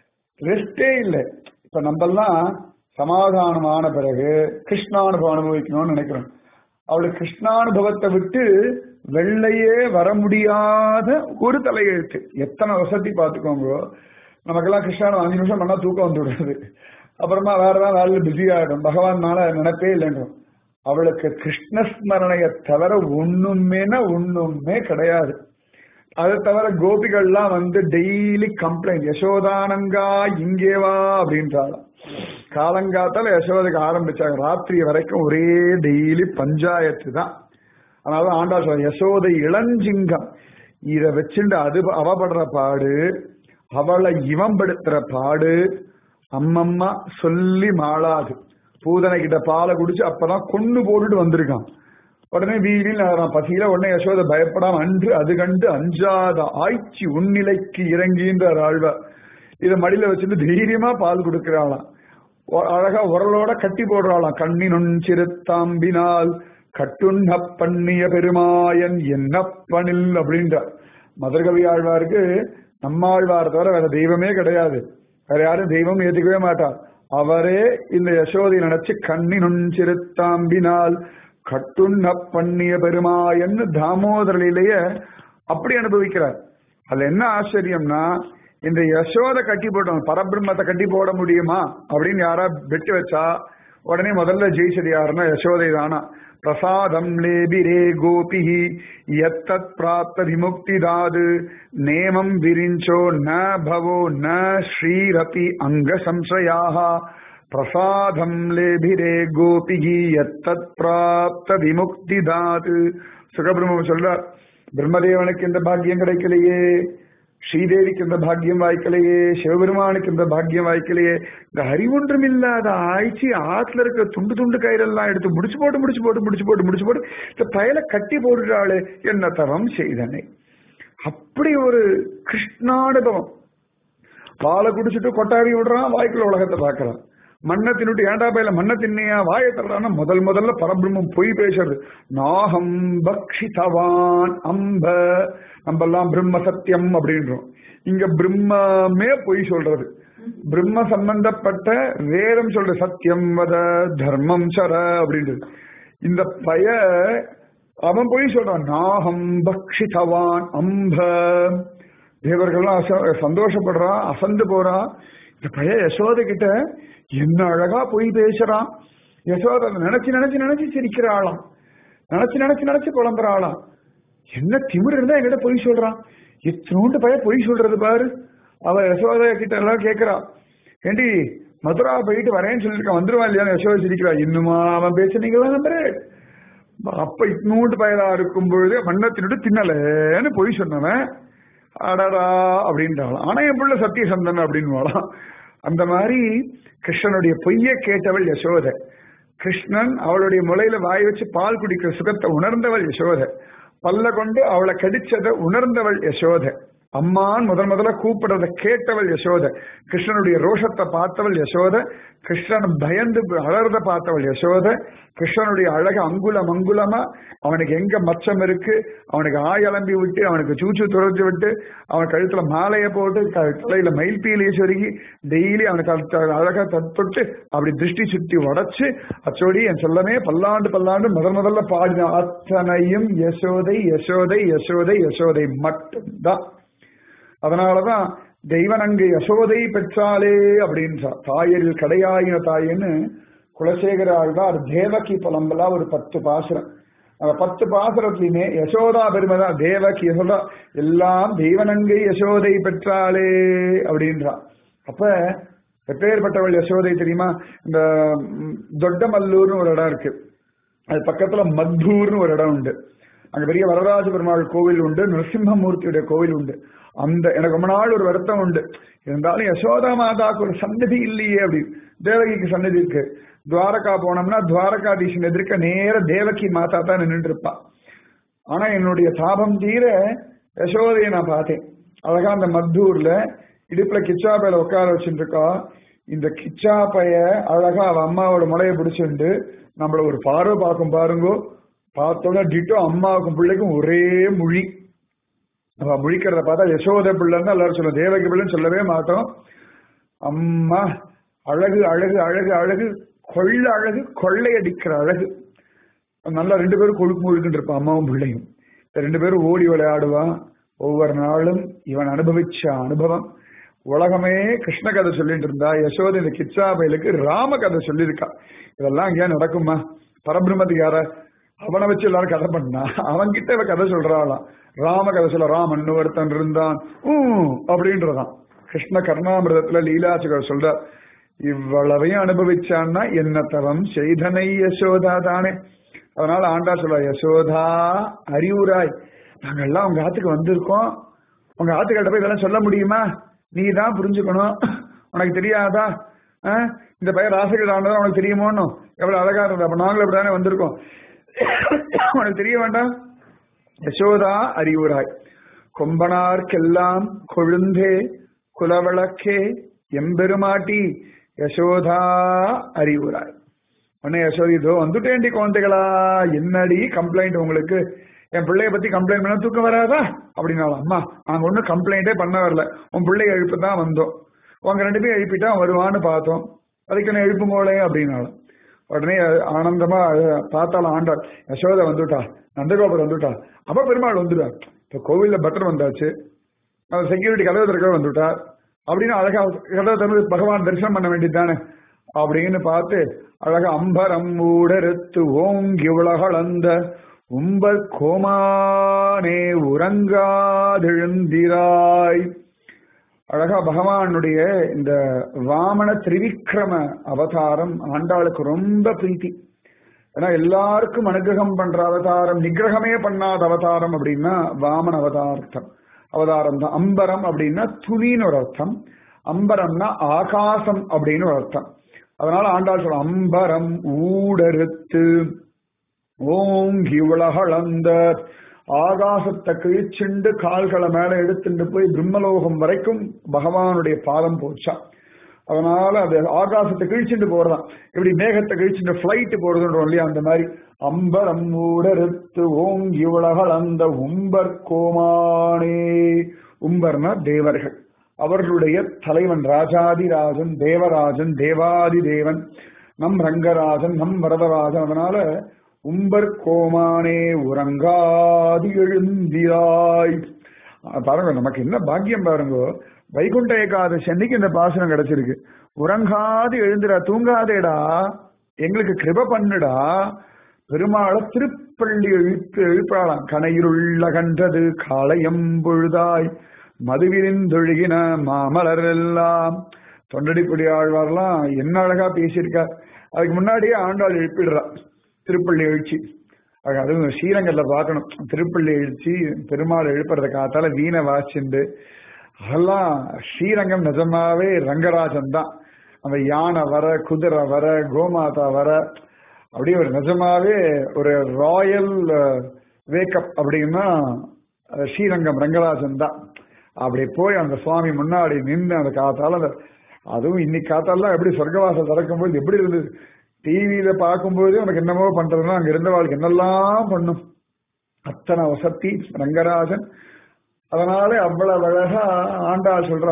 ரெஸ்டே இல்லை இப்ப நம்மெல்லாம் சமாதானமான பிறகு கிருஷ்ணானுபவம் அனுபவிக்கணும்னு நினைக்கிறோம் அவளுக்கு கிருஷ்ணானுபவத்தை விட்டு வெள்ளையே வர முடியாத ஒரு தலையெழுத்து எத்தனை வசதி பார்த்துக்கோங்க நமக்கெல்லாம் கிருஷ்ணானு அஞ்சு நிமிஷம் பண்ணா தூக்கம் வந்து விடுறது அப்புறமா வேற ஏதாவது வேலையில் பிஸி ஆகிடும் பகவான் மேல நினைப்பே இல்லைன்றோம் அவளுக்கு கிருஷ்ணஸ்மரணையை தவிர ஒண்ணுமேனா ஒண்ணுமே கிடையாது அதை தவிர கோபிகள்லாம் வந்து டெய்லி கம்ப்ளைண்ட் யசோதானங்கா இங்கே வா அப்படின்றாலும் காலங்காத்தால யசோதைக்கு ஆரம்பிச்சாங்க ராத்திரி வரைக்கும் ஒரே டெய்லி பஞ்சாயத்து தான் அதனால ஆண்டா சொல்ல யசோதை இளஞ்சிங்கம் இத வச்சுட்டு அது அவப்படுற பாடு அவளை இவம் படுத்துற பாடு அம்மம்மா சொல்லி மாளாது பூதனை கிட்ட பாலை குடிச்சு அப்பதான் கொண்டு போட்டுட்டு வந்திருக்கான் உடனே வீதியில் நான் பசியில உடனே யசோத பயப்படாம அன்று அது கண்டு அஞ்சாத ஆய்ச்சி உன்னிலைக்கு இறங்கின்ற ஆழ்வார் இதை மடியில வச்சுட்டு தைரியமா பால் கொடுக்கிறாளாம் அழகா உரலோட கட்டி போடுறாளாம் கண்ணினுன் சிறுத்தாம்பினால் கட்டுண்ண பண்ணிய பெருமாயன் என்னப்பனில் அப்படின்றார் மதுரகவி ஆழ்வாருக்கு நம்மாழ்வார் தவிர வேற தெய்வமே கிடையாது வேற யாரும் தெய்வம் ஏத்துக்கவே மாட்டார் அவரே இந்த யசோதை நினைச்சு கண்ணினுன் சிறுத்தாம்பினால் கட்டுண்ண பண்ணிய பெருமாயன்னு தாமோதரிலேய அப்படி அனுபவிக்கிறார் அதுல என்ன ஆச்சரியம்னா இந்த யசோதை கட்டி போட்டோம் பரபிரம்மத்தை கட்டி போட முடியுமா அப்படின்னு யாரா வெட்டி வச்சா உடனே முதல்ல ஜெயிச்சது யாருன்னா யசோதை தானா பிரசாதம் லேபிரே கோபி எத்தத் பிராப்த விமுக்தி தாது நேமம் விரிஞ்சோ ந பவோ ந ஸ்ரீரபி அங்க சம்சயாக பிரசாதம் லேபிரே கோபிகி எத்தத் பிராப்த விமுக்தி தாது சுகபிரம்ம சொல்றார் பிரம்மதேவனுக்கு இந்த பாக்கியம் கிடைக்கலையே ஸ்ரீதேவிக்கு இந்த பாக்கியம் வாய்க்கலையே சிவபெருமானுக்கு இந்த பாக்கியம் வாய்க்கலையே இந்த அறிவொன்றும் இல்லாத ஆய்ச்சி ஆத்துல இருக்கிற துண்டு துண்டு கயிறெல்லாம் எடுத்து முடிச்சு போட்டு முடிச்சு போட்டு முடிச்சு போட்டு முடிச்சு போட்டு இந்த பயலை கட்டி போடுறாளு என்ன தவம் செய்தனை அப்படி ஒரு கிருஷ்ணானுபவம் பாலை குடிச்சிட்டு கொட்டாவி விடுறான் வாய்க்குள்ள உலகத்தை பார்க்கலாம் மண்ணை தின்னுட்டு ஏண்டா பையில மண்ணை தின்னையா வாயை தர்றான்னா முதல் முதல்ல பரபிரம்மம் பொய் பேசுறது நாகம் பக்ஷிதவான் அம்ப நம்ம எல்லாம் பிரம்ம சத்தியம் அப்படின்றோம் இங்க பிரம்மமே பொய் சொல்றது பிரம்ம சம்பந்தப்பட்ட வேதம் சொல்ற சத்தியம் வத தர்மம் சர அப்படின்றது இந்த பய அவன் பொய் சொல்றான் நாகம் பக்ஷிதவான் அம்ப தேவர்கள்லாம் சந்தோஷப்படுறான் அசந்து போறான் இந்த பைய யசோத கிட்ட என்ன அழகா பொய் பேசுறான் யசோத நினைச்சு நினைச்சு நினைச்சு சிரிக்கிறாளாம் நினைச்சு நினைச்சு நினைச்சு குழம்புறாளாம் என்ன திமிர் இருந்தா என்கிட்ட பொய் சொல்றான் இத்தினோண்டு பைய பொய் சொல்றது பாரு அவ யசோத கிட்ட எல்லாம் கேக்குறா ஏண்டி மதுரா போயிட்டு வரேன்னு சொல்லியிருக்கான் வந்துருவான் இல்லையா யசோத சிரிக்கிறா இன்னுமா அவன் பேச நீங்களா நம்பரு அப்ப இத்தினோண்டு பயலா இருக்கும் பொழுது மண்ணத்தினோடு தின்னலன்னு பொய் சொன்னவன் அடடா அப்படின்றாளாம் ஆனா என் பிள்ளை சத்தியசந்தன் அப்படின்னு அந்த மாதிரி கிருஷ்ணனுடைய பொய்ய கேட்டவள் யசோத கிருஷ்ணன் அவளுடைய முளையில வாய் வச்சு பால் குடிக்கிற சுகத்தை உணர்ந்தவள் யசோத பல்ல கொண்டு அவளை கடிச்சதை உணர்ந்தவள் யசோத அம்மான் முதல் முதல்ல கூப்பிடுறத கேட்டவள் யசோத கிருஷ்ணனுடைய ரோஷத்தை பார்த்தவள் யசோத கிருஷ்ணன் பயந்து அலறத பார்த்தவள் யசோத கிருஷ்ணனுடைய அழக அங்குலம் அங்குலமா அவனுக்கு எங்க மச்சம் இருக்கு அவனுக்கு ஆயலம்பி விட்டு அவனுக்கு சூச்சு துறைஞ்சு விட்டு அவன் கழுத்துல மாலையை போட்டு தலையில மயில் பீலியை சொருகி டெய்லி அவனுக்கு அழகா தற்பட்டு அப்படி திருஷ்டி சுத்தி உடச்சு அச்சோடி என் செல்லமே பல்லாண்டு பல்லாண்டு முதல் முதல்ல பாடின அத்தனையும் யசோதை யசோதை யசோதை யசோதை மட்டும்தான் அதனாலதான் தெய்வனங்கு யசோதை பெற்றாலே அப்படின்றா தாயரில் கடையாயின தாயின்னு குலசேகர ஆழ்வார் தேவகி புலம்பலா ஒரு பத்து பாசுரம் அந்த பத்து பாசுரத்திலுமே யசோதா பெருமைதான் தேவகி யசோதா எல்லாம் தெய்வனங்கை யசோதை பெற்றாலே அப்படின்றா அப்ப எப்பேற்பட்டவள் யசோதை தெரியுமா இந்த தொட்டமல்லூர்னு ஒரு இடம் இருக்கு அது பக்கத்துல மத்தூர்னு ஒரு இடம் உண்டு அங்க பெரிய வரதராஜ பெருமாள் கோவில் உண்டு நரசிம்மமூர்த்தியுடைய கோவில் உண்டு அந்த எனக்கு ரொம்ப நாள் ஒரு வருத்தம் உண்டு இருந்தாலும் யசோதா மாதாக்கு ஒரு சன்னதி இல்லையே அப்படி தேவகிக்கு சன்னதி இருக்கு துவாரகா போனோம்னா துவாரகாதீசன் எதிர்க்க நேர தேவகி மாதா தான் நின்றுட்டு இருப்பா ஆனா என்னுடைய தாபம் தீர யசோதையை நான் பார்த்தேன் அழகா அந்த மத்தூர்ல இடுப்புல கிச்சா பையில உட்கார வச்சுட்டு இருக்கா இந்த கிச்சா பைய அழகா அவ அம்மாவோட முளைய பிடிச்சிட்டு நம்மள ஒரு பார்வை பார்க்கும் பாருங்கோ பார்த்தோன்னா டிட்டோ அம்மாவுக்கும் பிள்ளைக்கும் ஒரே மொழி அவ முழிக்கிறத பார்த்தா யசோத பிள்ளைன்னு எல்லாரும் சொல்லுவோம் தேவகி பிள்ளைன்னு சொல்லவே மாட்டோம் அம்மா அழகு அழகு அழகு அழகு கொள்ள அழகு கொள்ளையடிக்கிற அழகு நல்லா ரெண்டு பேரும் கொழுப்பு முழுக்குன்னு இருப்பான் அம்மாவும் பிள்ளையும் இந்த ரெண்டு பேரும் ஓடி விளையாடுவான் ஒவ்வொரு நாளும் இவன் அனுபவிச்ச அனுபவம் உலகமே கிருஷ்ண கதை சொல்லிட்டு இருந்தா யசோதை இந்த கிச்சா பயலுக்கு ராம கதை சொல்லியிருக்கா இதெல்லாம் அங்கேயா நடக்குமா பரபிரம்மத்துக்கு யார அவனை வச்சு எல்லாரும் கதை பண்ணா அவன்கிட்ட இவ கதை சொல்றாளாம் ராம கதை சொல்ல ராமன் ஒருத்தன் இருந்தான் ஊ அப்படின்றதான் கிருஷ்ண கர்ணாமிரதத்துல லீலாச்சுகள் சொல்ற இவ்வளவையும் அனுபவிச்சான்னா என்ன தவம் செய்தனை யசோதா தானே அதனால ஆண்டா சொல்ல யசோதா அறிவுராய் நாங்கெல்லாம் உங்க ஆத்துக்கு வந்திருக்கோம் உங்க ஆத்துக்கிட்ட போய் இதெல்லாம் சொல்ல முடியுமா நீ தான் புரிஞ்சுக்கணும் உனக்கு தெரியாதா அஹ்? இந்த பையன் ராசகிரி ஆண்டதான் உனக்கு தெரியுமோன்னு எவ்வளவு அழகா இருந்தது அப்ப நாங்களும் இப்படிதானே வந்திருக்கோம் உனக்கு தெரிய வேண்டாம் யசோதா அறிவுராய் கொம்பனார்க்கெல்லாம் கொழுந்தே குலவழக்கே எம்பெருமாட்டி யசோதா அறிவுராய் உடனே யசோதி இதோ வந்துட்டேன்டி குழந்தைகளா என்னடி கம்ப்ளைண்ட் உங்களுக்கு என் பிள்ளைய பத்தி கம்ப்ளைண்ட் பண்ண தூக்கம் வராதா அப்படின்னாலும் அம்மா நாங்க ஒன்றும் கம்ப்ளைண்டே பண்ண வரல உன் பிள்ளைய எழுப்ப தான் வந்தோம் உங்க ரெண்டு பேரும் எழுப்பிட்டா அவன் வருவான்னு பார்த்தோம் அதுக்கு என்ன எழுப்புங்கோளே அப்படின்னாலும் உடனே ஆனந்தமா அழ- பார்த்தாலும் ஆண்டாள் யசோதை வந்துட்டா நந்தகோபுரம் வந்துட்டா அப்ப பெருமாள் வந்துடுவார் இப்ப கோவில்ல பட்டர் வந்தாச்சு அவர் செக்யூரிட்டி கதவு திறக்க வந்துட்டார் அப்படின்னு அழகா கதவை திறந்து பகவான் தரிசனம் பண்ண வேண்டியது தானே அப்படின்னு பார்த்து அழகா அம்பரம் ஊடறுத்து ஓங்கி உலகளந்த உம்பர் கோமானே உறங்காதெழுந்திராய் அழகா பகவானுடைய இந்த வாமன திரிவிக்ரம அவதாரம் ஆண்டாளுக்கு ரொம்ப பிரீத்தி ஏன்னா எல்லாருக்கும் அனுகிரகம் பண்ற அவதாரம் நிகிரகமே பண்ணாத அவதாரம் அப்படின்னா வாமன அவதார்த்தம் அவதாரம் தான் அம்பரம் அப்படின்னா துணின்னு ஒரு அர்த்தம் அம்பரம்னா ஆகாசம் அப்படின்னு ஒரு அர்த்தம் அதனால ஆண்டாள் சொல்ல அம்பரம் ஊடறுத்து ஓங்கி உலகளந்த ஆகாசத்தை கிழிச்சுண்டு கால்களை மேல எடுத்துட்டு போய் பிரம்மலோகம் வரைக்கும் பகவானுடைய பாதம் போச்சா அதனால அது ஆகாசத்தை கிழிச்சுட்டு போறதான் இப்படி மேகத்தை கிழிச்சுட்டு பிளைட் போறதுன்றோம் இல்லையா அந்த மாதிரி அம்பரம் ஊடறுத்து ஓங்கி உலகளந்த உம்பர் கோமானே உம்பர்னா தேவர்கள் அவர்களுடைய தலைவன் ராஜாதிராஜன் தேவராஜன் தேவாதி தேவன் நம் ரங்கராஜன் நம் வரதராஜன் அதனால உம்பர் கோமானே உறங்காதி எழுந்திராய் அஹ் பாருங்க நமக்கு என்ன பாக்கியம் பாருங்க வைகுண்ட ஏகாதசி அன்னைக்கு இந்த பாசனம் கிடைச்சிருக்கு உறங்காது எழுந்திரா தூங்காதேடா எங்களுக்கு கிருப பண்ணுடா பெருமாளை திருப்பள்ளி எழுப்பு எழுப்பாளாம் கனையிருள்ள கன்றது காளையம் பொழுதாய் மதுவிரிந்தொழுகின மாமலர் எல்லாம் தொண்டடிப்படி ஆழ்வார்லாம் என்ன அழகா பேசியிருக்கார் அதுக்கு முன்னாடியே ஆண்டாள் எழுப்பிடுறா திருப்பள்ளி எழுச்சி அது- அதுவும் ஸ்ரீரங்கத்துல பார்க்கணும் திருப்பள்ளி எழுச்சி பெருமாள் எழுப்புறத காத்தால வீணை வாசிண்டு அதெல்லாம் ஸ்ரீரங்கம் நிஜமாவே ரங்கராஜன் தான் அந்த யானை வர குதிரை வர கோமாதா வர அப்படியே ஒரு நிஜமாவே ஒரு ராயல் வேக்கப் அப்படின்னா அது ஸ்ரீரங்கம் ரங்கராஜன் தான் அப்படி போய் அந்த சுவாமி முன்னாடி நின்று அந்த காத்தால அந்த அதுவும் இன்னைக்கு காத்தாலாம் எப்படி சொர்க்கவாசல் திறக்கும்போது எப்படி இருந்தது டிவியில பார்க்கும்போது உனக்கு என்னமோ பண்றதுன்னா அங்க இருந்தவாளுக்கு என்னெல்லாம் பண்ணும் அத்தனை வசத்தி ரங்கராஜன் அதனால அவ்வளவு அழகா ஆண்டாள் சொல்றா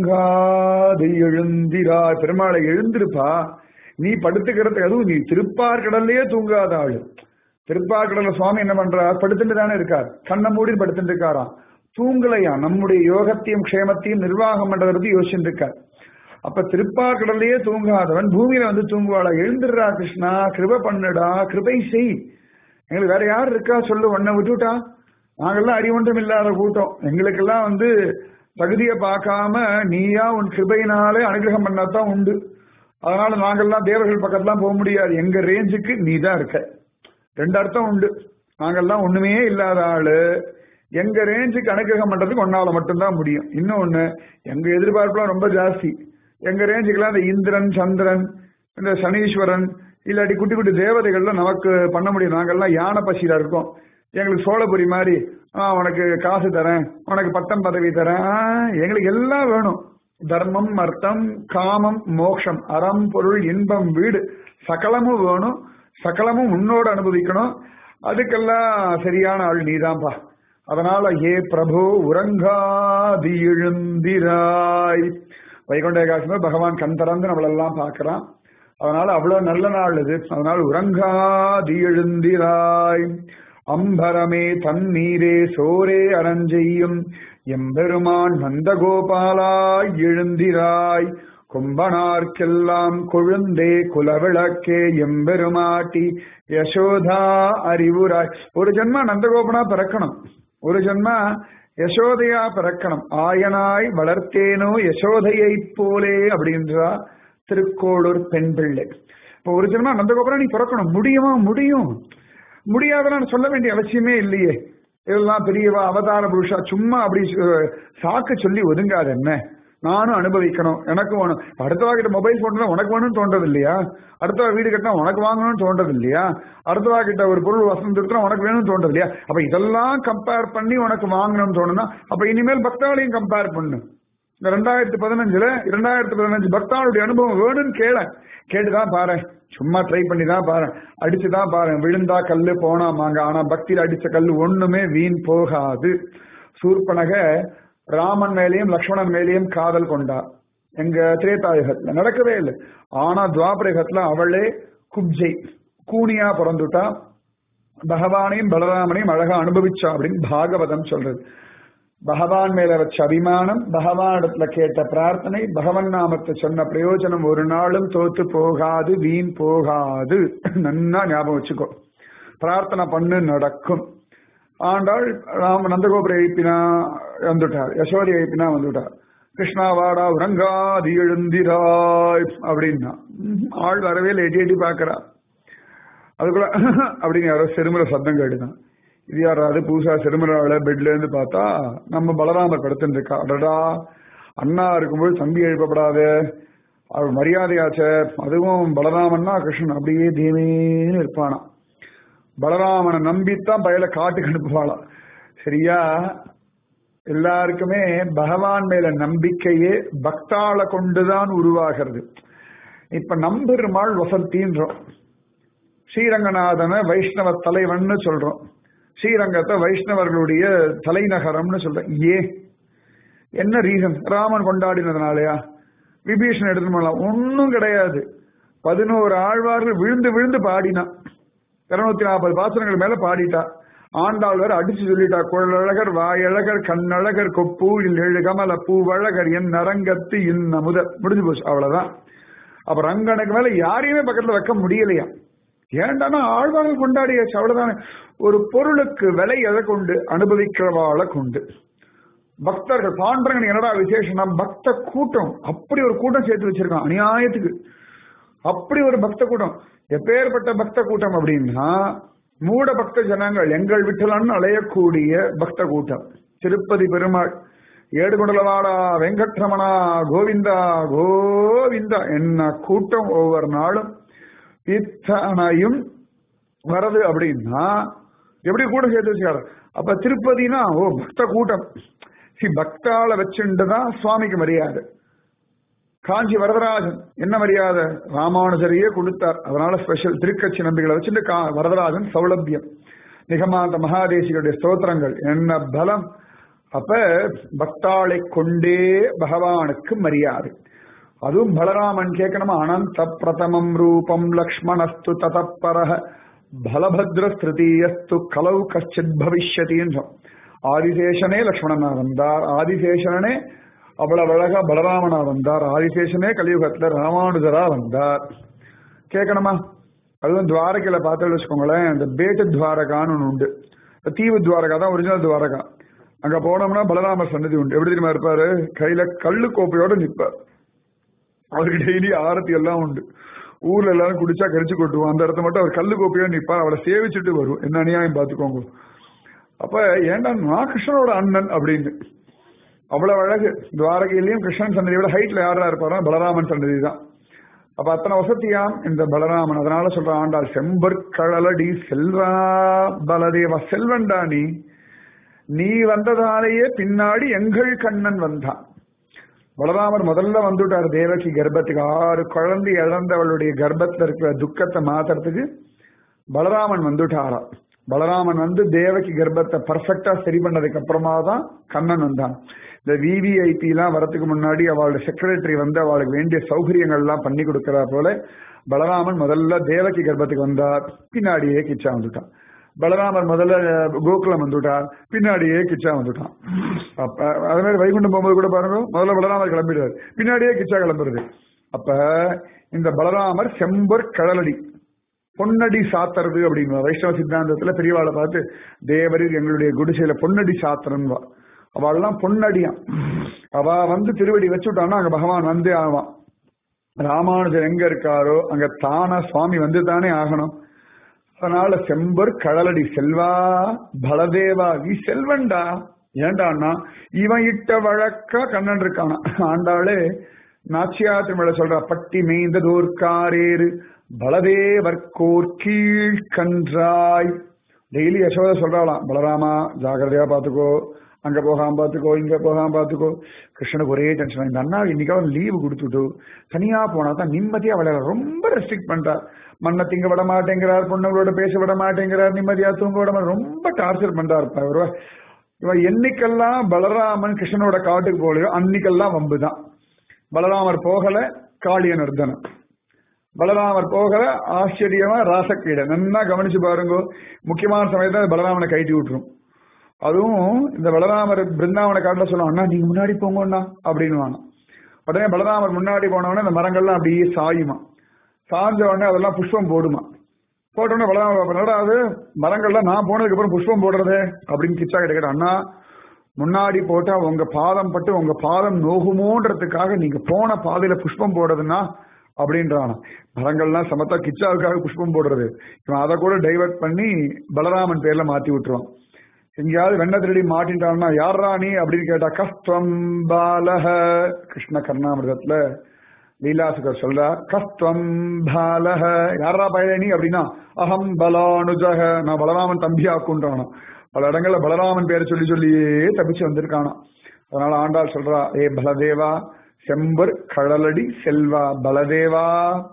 உறங்காது எழுந்திரா பெருமாளை எழுந்திருப்பா நீ படுத்துக்கிறதுக்கு அதுவும் நீ திருப்பார்கடல்லையே தூங்காத ஆளு திருப்பார்கடல்ல சுவாமி என்ன பண்றார் படுத்துட்டு தானே இருக்கார் கண்ணை மூடி படுத்துட்டு இருக்காராம் தூங்கலையா நம்முடைய யோகத்தையும் க்ஷேமத்தையும் நிர்வாகம் பண்றதை பத்தி யோசிச்சுட்டு இருக்கார் அப்ப திருப்பார்கடல்லையே தூங்காதவன் பூமியில வந்து தூங்குவாளா எழுந்துடுறா கிருஷ்ணா கிருப பண்ணுடா கிருபை செய் எங்களுக்கு வேற யார் இருக்கா சொல்லு உன்னை விட்டுட்டா நாங்கெல்லாம் அறிவொன்றும் இல்லாத கூட்டம் எங்களுக்கெல்லாம் வந்து தகுதியை பார்க்காம நீயா உன் கிருபையினாலே அனுகிரகம் பண்ணாதான் உண்டு அதனால நாங்கெல்லாம் தேவர்கள் பக்கத்துலாம் போக முடியாது எங்க ரேஞ்சுக்கு நீ தான் இருக்க ரெண்டு அர்த்தம் உண்டு நாங்கெல்லாம் ஒண்ணுமே இல்லாத ஆளு எங்க ரேஞ்சுக்கு அனுகிரகம் பண்றதுக்கு ஒன்னால மட்டும்தான் முடியும் இன்னொன்னு எங்க எதிர்பார்ப்புலாம் ரொம்ப ஜாஸ்தி எங்க ரேஞ்சுக்கெல்லாம் இந்த இந்திரன் சந்திரன் இந்த சனீஸ்வரன் இல்லாட்டி குட்டி குட்டி தேவதைகள்லாம் நமக்கு பண்ண முடியும் நாங்கெல்லாம் யானை பசியில இருக்கோம் எங்களுக்கு சோழபுரி மாதிரி ஆ, உனக்கு காசு தரேன் உனக்கு பட்டம் பதவி தரேன் ஆ, எங்களுக்கு எல்லாம் வேணும் தர்மம் அர்த்தம் காமம் மோக்ஷம் அறம் பொருள் இன்பம் வீடு சகலமும் வேணும் சகலமும் உன்னோடு அனுபவிக்கணும் அதுக்கெல்லாம் சரியான ஆள் நீதான்பா அதனால ஏ பிரபு உறங்காதி எழுந்திராய் வைகுண்ட ஏகாசமே பகவான் கண் திறந்து நம்மளெல்லாம் பார்க்கறான் அதனால அவ்வளவு நல்ல நாள் இது அதனால உறங்காதி எழுந்திராய் அம்பரமே தண்ணீரே சோரே அரஞ்செய்யும் எம்பெருமான் நந்தகோபாலாய் எழுந்திராய் கும்பனார்க்கெல்லாம் கொழுந்தே குலவிளக்கே எம்பெருமாட்டி யசோதா அறிவுராய் ஒரு ஜென்மா நந்தகோபனா பிறக்கணும் ஒரு ஜென்மா யசோதையா பிறக்கணும் ஆயனாய் வளர்த்தேனோ யசோதையைப் போலே அப்படின்றா திருக்கோளூர் பெண் பிள்ளை இப்போ ஒரு ஜென்மா நந்தகோபுரம் நீ பிறக்கணும் முடியுமா முடியும் முடியாதன்னு சொல்ல வேண்டிய அவசியமே இல்லையே இதெல்லாம் பெரியவா அவதார புருஷா சும்மா அப்படி அஹ், சாக்கு சொல்லி ஒதுங்காது என்ன நானும் அனுபவிக்கணும் எனக்கும் வேணும் அடுத்தவா கிட்ட மொபைல் போன் உனக்கு வேணும்னு தோன்றது இல்லையா அடுத்தவா வீடு கட்டினா உனக்கு வாங்கணும்னு தோன்றது இல்லையா அடுத்தவா கிட்ட ஒரு பொருள் வசந்த் இருக்கிறா உனக்கு வேணும்னு தோன்றது இல்லையா அப்ப இதெல்லாம் கம்பேர் பண்ணி உனக்கு வாங்கணும்னு தோணுனா அப்ப இனிமேல் பக்தாவளையும் கம்பேர் பண்ணு இந்த ரெண்டாயிரத்தி பதினஞ்சுல இரண்டாயிரத்தி பதினஞ்சு பக்தாளுடைய அனுபவம் வேணும்னு கேள கேட்டுதான் பாரு சும்மா ட்ரை பண்ணி தான் பாரு அடிச்சுதான் பாரு விழுந்தா கல்லு போனா மாங்க ஆனா பக்தியில அடிச்ச கல்லு ஒண்ணுமே வீண் போகாது சூர்பனக ராமன் மேலேயும் லக்ஷ்மணன் மேலேயும் காதல் கொண்டா எங்க திரேதாயுகத்துல நடக்கவே இல்லை ஆனா துவாபரயுகத்துல அவளே குப்ஜை கூனியா பிறந்துட்டா பகவானையும் பலராமனையும் அழகா அனுபவிச்சா அப்படின்னு பாகவதம் சொல்றது பகவான் மேல வச்ச அபிமானம் பகவானிடத்துல கேட்ட பிரார்த்தனை பகவன் நாமத்தை சொன்ன பிரயோஜனம் ஒரு நாளும் தோத்து போகாது வீண் போகாது நன்னா ஞாபகம் வச்சுக்கோ பிரார்த்தனை பண்ணு நடக்கும் ஆண்டாள் ராம நந்தகோபுர எழுப்பினா வந்துட்டார் யசோதி எழுப்பினா வந்துட்டார் கிருஷ்ணா வாடா உறங்காதி எழுந்திராய் அப்படின்னா ம்ஹும். ஆள் வரவே இல்லை, எட்டி எட்டி பாக்குறா அதுக்குள்ள அப்படின்னு யாரோ செருமுறை சத்தம் கேட்டுதான் இது யாராவது புதுசா செருமுறாவில பெட்ல இருந்து பார்த்தா நம்ம பலராமர் படுத்துட்டு இருக்கா அடடா அண்ணா இருக்கும்போது தம்பி எழுப்பப்படாது அவர் மரியாதையாச்சே அதுவும் பலராமன்னா கிருஷ்ணன் அப்படியே தீமேன்னு இருப்பானா பலராமனை நம்பித்தான் பயல காட்டுக்கு அனுப்புவாளாம் சரியா எல்லாருக்குமே பகவான் மேல நம்பிக்கையே பக்தாள கொண்டுதான் உருவாகிறது இப்ப நம்பெருமாள் வசந்தின்றோம் ஸ்ரீரங்கநாதனை வைஷ்ணவ தலைவன்னு சொல்றோம் ஸ்ரீரங்கத்தை வைஷ்ணவர்களுடைய தலைநகரம்னு சொல்றோம் ஏ என்ன ரீசன் ராமன் கொண்டாடினதுனாலயா விபீஷன் எடுத்துட்டு போகலாம் ஒன்னும் கிடையாது பதினோரு ஆழ்வார்கள் விழுந்து விழுந்து பாடினான் இருநூத்தி நாற்பது பாசனங்கள் மேல பாடிட்டா ஆண்டாள் வேற அடிச்சு சொல்லிட்டா குழலழகர் வாயழகர் கண்ணழகர் கொப்பூழில் எழு கமல பூவழகர் என் நரங்கத்து இன்னமுத முடிஞ்சு போச்சு அவ்வளவுதான் அப்ப ரங்கனுக்கு மேல யாரையுமே பக்கத்துல வைக்க முடியலையா ஏண்டானா ஆழ்வார்கள் கொண்டாடியாச்சு அவ்வளவுதானே ஒரு பொருளுக்கு விலை எதை கொண்டு அனுபவிக்கிறவாளை கொண்டு பக்தர்கள் பாண்டரங்கன் என்னடா விசேஷம்னா பக்த கூட்டம் அப்படி ஒரு கூட்டம் சேர்த்து வச்சிருக்கான் அநியாயத்துக்கு அப்படி ஒரு பக்த கூட்டம் எப்பேற்பட்ட பக்த கூட்டம் அப்படின்னா மூட பக்த ஜனங்கள் எங்கள் விட்டலான்னு அலையக்கூடிய பக்த கூட்டம் திருப்பதி பெருமாள் ஏடுகுடலவாடா வெங்கட்ரமணா கோவிந்தா கோவிந்தா என்ன கூட்டம் ஒவ்வொரு நாளும் இத்தனையும் வரது அப்படின்னா எப்படி கூட்டம் சேர்த்து வச்சுக்காரு அப்ப திருப்பதினா ஓ பக்த கூட்டம் சி பக்தால வச்சுட்டு தான் சுவாமிக்கு மரியாதை காஞ்சி வரதராஜன் என்ன மரியாதை ராமானுஜரையே கொடுத்தார் அதனால ஸ்பெஷல் திருக்கட்சி நம்பிகளை வச்சுட்டு கா- வரதராஜன் சௌலபியம் நிகமாந்த மகாதேசிகளுடைய ஸ்தோத்திரங்கள் என்ன பலம் அப்ப பக்தாளை கொண்டே பகவானுக்கு மரியாதை அதுவும் பலராமன் கேட்கணுமா அனந்த பிரதமம் ரூபம் லக்ஷ்மணஸ்து ததப்பரஹ பலபத்ர திருத்தீயஸ்து கலவு கச்சித் பவிஷ்யதி என்றோம் ஆதிசேஷனே லக்ஷ்மணனா வந்தார் ஆதிசேஷனே அவ்வளவு அழகா பலராமனா வந்தார் ஆதிசேஷனே கலியுகத்துல ராமானுஜரா வந்தார் கேட்கணுமா அதுவும் துவாரகையில பார்த்து வச்சுக்கோங்களேன் இந்த பேட்டு துவாரகான்னு ஒன்று உண்டு இந்த தீவு துவாரகா தான் ஒரிஜினல் துவாரகா அங்க போனோம்னா பலராமர் சன்னதி உண்டு எப்படி தெரியுமா இருப்பாரு கையில கல்லு கோப்பையோட நிற்பார் அவருக்கு டெய்லி ஆரத்தி எல்லாம் உண்டு ஊர்ல எல்லாரும் குடிச்சா கரிச்சு கொட்டுவோம் அந்த இடத்த மட்டும் அவர் கல்லு கோப்பையோட நிற்பார் அவளை சேவிச்சுட்டு வரும் என்ன அநியாயம் பார்த்துக்கோங்க அப்ப ஏன்டா நான் கிருஷ்ணனோட அண்ணன் அப்படின்னு அவ்வளவு அழகு துவாரகையிலையும் கிருஷ்ணன் சன்னதி விட ஹைட்ல யாரா இருப்பாரோ பலராமன் சன்னதி தான் அப்ப அத்தனை வசதியாம் இந்த பலராமன் அதனால சொல்ற ஆண்டாள் செம்பற்கழலடி செல்வா பலதேவா செல்வன்டா நீ நீ வந்ததாலேயே பின்னாடி எங்கள் கண்ணன் வந்தான் பலராமர் முதல்ல வந்துட்டார் தேவகி கர்ப்பத்துக்கு ஆறு குழந்தை இழந்தவளுடைய கர்ப்பத்துல இருக்கிற துக்கத்தை மாத்துறதுக்கு பலராமன் வந்துட்டாரா பலராமன் வந்து தேவகி கர்ப்பத்தை பர்ஃபெக்டா சரி பண்ணதுக்கு அப்புறமா தான் கண்ணன் வந்தான் இந்த விவிஐபி எல்லாம் வரதுக்கு முன்னாடி அவளோட செக்ரட்டரி வந்து அவளுக்கு வேண்டிய சௌகரியங்கள் எல்லாம் பண்ணி கொடுக்கறா போல பலராமன் முதல்ல தேவகி கர்ப்பத்துக்கு வந்தார் பின்னாடியே கிச்சா வந்துட்டான் பலராமர் முதல்ல கோகுலம் வந்துட்டார் பின்னாடியே கிச்சா வந்துட்டான் அப்ப அதே மாதிரி வைகுண்டம் போகும்போது கூட பாருங்க முதல்ல பலராமர் கிளம்பிடுவார் பின்னாடியே கிச்சா கிளம்புறது அப்ப இந்த பலராமர் செம்பர் கடலடி பொன்னடி சாத்துறது அப்படின்னு வைஷ்ணவ சித்தாந்தத்துல பெரியவாளை பார்த்து தேவரில் எங்களுடைய குடிசையில பொன்னடி சாத்திரன்வா அவள்லாம் பொன்னடியான் அவ வந்து திருவடி வச்சுட்டான்னா அங்க பகவான் வந்து ஆவான் ராமானுஜர் எங்க இருக்காரோ அங்க தானா சுவாமி வந்து தானே ஆகணும் அதனால செம்பர் கடலடி செல்வா பலதேவா நீ செல்வன்டா ஏண்டான்னா இவன் இட்ட வழக்கா கண்ணன் இருக்கானா ஆண்டாளே நாச்சியா திருமலை சொல்ற பட்டி மேய்ந்த தோற்காரேறு பலதேவர்கோர் கீழ் கன்றாய் டெய்லி யசோத சொல்றாளாம் பலராமா ஜாகிரதையா பாத்துக்கோ அங்க போகாம பாத்துக்கோ இங்க போகாம பாத்துக்கோ கிருஷ்ணனுக்கு ஒரே டென்ஷன் இந்த அண்ணா இன்னைக்காவது லீவு கொடுத்துட்டு தனியா போனா தான் நிம்மதியா விளையாட ரொம்ப ரெஸ்ட்ரிக்ட் பண்றார் மண்ணை திங்க விட மாட்டேங்கிறார் பொண்ணுங்களோட பேச விட மாட்டேங்கிறார் நிம்மதியா தூங்க விட மாட்டேன் ரொம்ப டார்ச்சர் பண்றாரு இவர் இவன் என்னைக்கெல்லாம் பலராமன் கிருஷ்ணனோட காட்டுக்கு போகலையோ அன்னைக்கெல்லாம் வம்பு தான் பலராமர் போகல காளிய நர்தனம் பலராமர் போகல ஆச்சரியமா ராசக்கீடை நல்லா கவனிச்சு பாருங்க முக்கியமான சமயத்துல பலராமனை கைட்டி விட்டுரும் அதுவும் இந்த பலராமர் பிருந்தாவனை காட்டில சொல்லுவாங்க அண்ணா நீங்க முன்னாடி போங்கண்ணா அப்படின்னு உடனே பலராமர் முன்னாடி போனவொடனே இந்த மரங்கள்லாம் அப்படியே சாயுமா சாஞ்ச உடனே அதெல்லாம் புஷ்பம் போடுமா போட்டோடனே பலராமர் அது மரங்கள்லாம் நான் போனதுக்கு அப்புறம் புஷ்பம் போடுறதே அப்படின்னு கிச்சா கிட்ட அண்ணா முன்னாடி போட்டா உங்க பாதம் பட்டு உங்க பாதம் நோகுமோன்றதுக்காக நீங்க போன பாதையில புஷ்பம் போடுறதுன்னா அப்படின்றான் மரங்கள்லாம் சமத்தா கிச்சாவுக்காக புஷ்பம் போடுறது இவன் அதை கூட டைவர்ட் பண்ணி பலராமன் பேர்ல மாத்தி விட்டுருவான் எங்கேயாவது வெண்ண திருடி மாட்டின்றான்னா யாரா நீ அப்படின்னு கேட்டா கஸ்துவம் பாலக கிருஷ்ண கர்ணாமிரதத்துல லீலாசுகர் சொல்றார் கஸ்துவம் பாலக யாரா பயணி அப்படின்னா அகம் பலானுஜக நான் பலராமன் தம்பி ஆக்குன்றானோ பல இடங்கள்ல பலராமன் பேரை சொல்லி சொல்லியே தப்பிச்சு வந்திருக்கானா அதனால ஆண்டாள் சொல்றா ஏ பலதேவா செம்பர் கடலடி செல்வா பலதேவா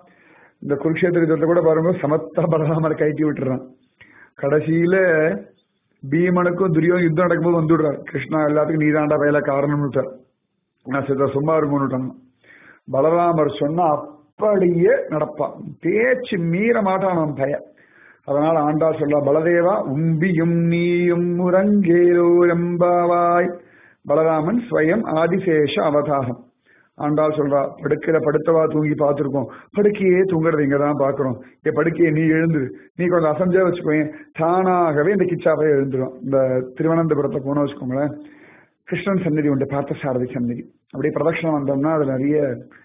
இந்த குருக்ஷேத்திர யுத்தத்தை கூட பாருங்க சமத்தா பலராமரை கைட்டி விட்டுறான் கடைசியில பீமனுக்கும் துரியோகம் யுத்தம் நடக்கும்போது வந்துடுறார் கிருஷ்ணா எல்லாத்துக்கும் நீதாண்டா வயல காரணம்னு நான் சித்த சும்மா இருக்கும்னுட்டாங்க பலராமர் சொன்னா அப்படியே நடப்பான் பேச்சு மீற மாட்டான் அவன் பையன் அதனால ஆண்டா சொல்ல பலதேவா உம்பியும் நீயும் முரங்கேரோ எம்பாவாய் பலராமன் ஸ்வயம் ஆதிசேஷ அவதாகம் ஆண்டாள் சொல்றா படுக்கையில படுத்தவா தூங்கி பார்த்திருக்கோம் படுக்கையே தூங்குறது இங்கதான் பாக்குறோம் என் படுக்கையை நீ எழுந்துரு நீ கொஞ்சம் அசஞ்சே வச்சுக்கோங்க தானாகவே இந்த கிச்சாவே எழுந்துரும் இந்த திருவனந்தபுரத்தை போன வச்சுக்கோங்களேன் கிருஷ்ணன் சந்நிதி உண்டு பார்த்தசாரதி சந்நிதி அப்படியே பிரதட்சணம் வந்தோம்னா அதுல நிறைய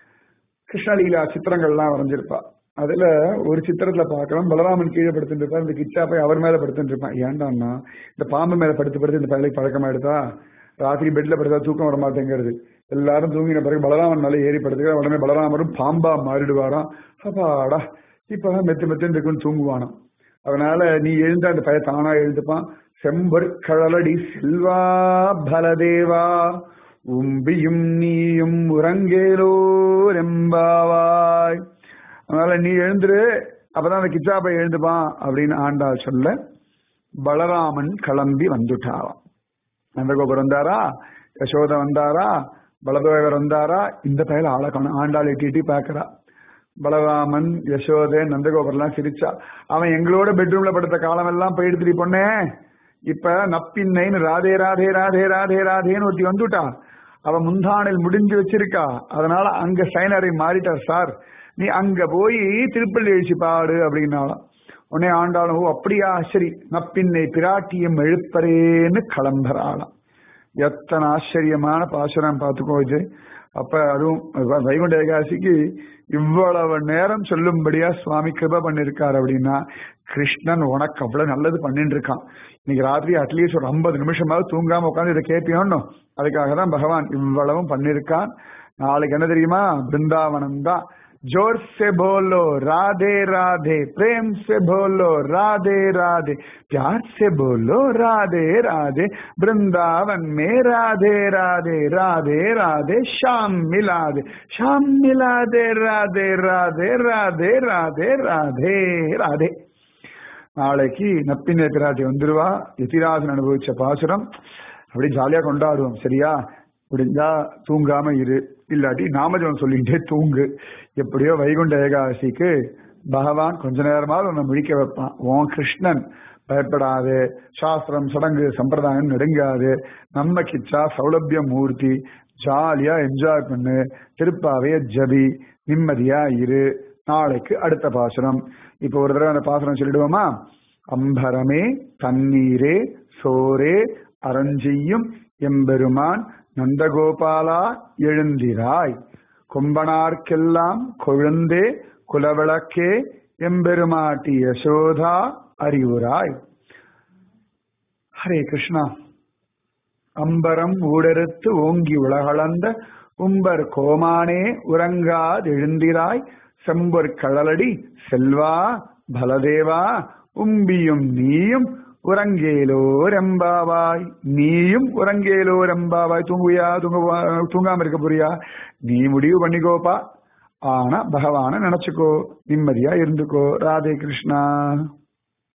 கிருஷ்ணலீலா சித்திரங்கள்லாம் வரைஞ்சிருப்பா அதுல ஒரு சித்திரத்துல பாக்கலாம் பலராமன் கீழே படுத்துட்டு இருப்பார் இந்த கிச்சா போய் அவர் மேல படுத்துட்டு இருப்பான் ஏண்டான்னா இந்த பாம்பு மேல படுத்து படுத்து இந்த பழகி பழக்கமா எடுத்தா ராத்திரி பெட்ல படுத்தா தூக்கம் வர மாட்டேங்கிறது எல்லாரும் தூங்கின பிறகு பலராமன் மேல ஏறி படுத்துக்க உடனே பலராமரும் பாம்பா மாறிடுவாராம் அப்பாடா இப்பதான் மெத்து மெத்துன்னு இருக்குன்னு தூங்குவானாம் அதனால நீ எழுந்த அந்த பையன் தானா எழுந்துப்பான் செம்பர் கழலடி செல்வா பலதேவா உம்பியும் நீயும் உறங்கேலோ ரெம்பாவாய் அதனால நீ எழுந்துரு அப்பதான் அந்த கிச்சாப்பை எழுந்துப்பான் அப்படின்னு ஆண்டாள் சொல்ல பலராமன் கிளம்பி வந்துட்டாராம் நந்தகோபுரம் வந்தாரா யசோத வந்தாரா பலதேவர் வந்தாரா இந்த பயில ஆளை காணும் ஆண்டாள் எட்டி எட்டி பாக்குறா பலராமன் யசோதை நந்தகோபுரம்லாம் சிரிச்சா அவன் எங்களோட பெட்ரூம்ல படுத்த காலம் எல்லாம் போயிடுத்து பொண்ணே இப்ப நப்பின்னைன்னு ராதே ராதே ராதே ராதே ராதேன்னு ஒருத்தி வந்துட்டா அவ முந்தானில் முடிஞ்சு வச்சிருக்கா அதனால அங்க சைனரை மாறிட்டார் சார் நீ அங்க போய் திருப்பள்ளி எழுச்சி பாடு அப்படின்னாலாம் உடனே ஆண்டாலும் ஓ அப்படியா சரி நப்பின்னை பிராட்டியம் எழுப்பரேன்னு கிளம்புறாளாம் எத்தனை ஆச்சரியமான பாசுரம் பார்த்துக்கோ இது அப்ப அதுவும் வ- வைகுண்ட ஏகாதசிக்கு இவ்வளவு நேரம் சொல்லும்படியா சுவாமி கிருப பண்ணிருக்காரு அப்படின்னா கிருஷ்ணன் உனக்கு அவ்வளவு நல்லது பண்ணிட்டு இருக்கான் இன்னைக்கு ராத்திரி அட்லீஸ்ட் ஒரு ஐம்பது நிமிஷமாவது தூங்காம உட்காந்து இதை கேட்பியோன்னு அதுக்காக தான் பகவான் இவ்வளவும் பண்ணிருக்கான் நாளைக்கு என்ன தெரியுமா பிருந்தாவனம் தான் जोर से बोलो राधे राधे प्रेम से बोलो राधे राधे प्यार से बोलो राधे राधे वृंदावन में राधे राधे राधे राधे शाम मिला दे शाम मिला दे राधे राधे राधे राधे राधे राधे நாளைக்கு நப்பின் எத்திராட்டி வந்துருவா எத்திராஜன் அனுபவிச்ச பாசுரம் அப்படி ஜாலியா கொண்டாடுவோம் சரியா முடிஞ்சா தூங்காம இரு இல்லாட்டி நாமஜபம் சொல்லிக்கிட்டே தூங்கு எப்படியோ வைகுண்ட ஏகாதசிக்கு பகவான் கொஞ்ச நேரமாவது உன்னை முழிக்க வைப்பான் உன் கிருஷ்ணன் பயப்படாது சாஸ்திரம் சடங்கு சம்பிரதாயம் நெடுங்காது நம்ம கிச்சா சௌலபிய மூர்த்தி ஜாலியா என்ஜாய் பண்ணு திருப்பாவைய ஜபி நிம்மதியா இரு நாளைக்கு அடுத்த பாசுரம் இப்போ ஒரு தடவை அந்த பாசுரம் சொல்லிடுவோமா அம்பரமே தண்ணீரே சோரே அரஞ்சியும் எம்பெருமான் நந்தகோபாலா எழுந்திராய் கொம்பனார்க்கெல்லாம் கொழுந்தே குலவிளக்கே எம்பெருமாட்டி யசோதா அறிவுராய் ஹரே கிருஷ்ணா அம்பரம் ஊடறுத்து ஓங்கி உலகளந்த உம்பர் கோமானே உறங்காதெழுந்திராய் செம்பொற் கடலடி செல்வா பலதேவா உம்பியும் நீயும் உறங்கேலோரெம்பாவாய் நீயும் உறங்கேலோரெம்பாவாய் தூங்குவியா தூங்க தூங்காம இருக்க போறியா நீ முடிவு பண்ணிக்கோப்பா ஆனா பகவான நினைச்சுக்கோ நிம்மதியா இருந்துக்கோ ராதே கிருஷ்ணா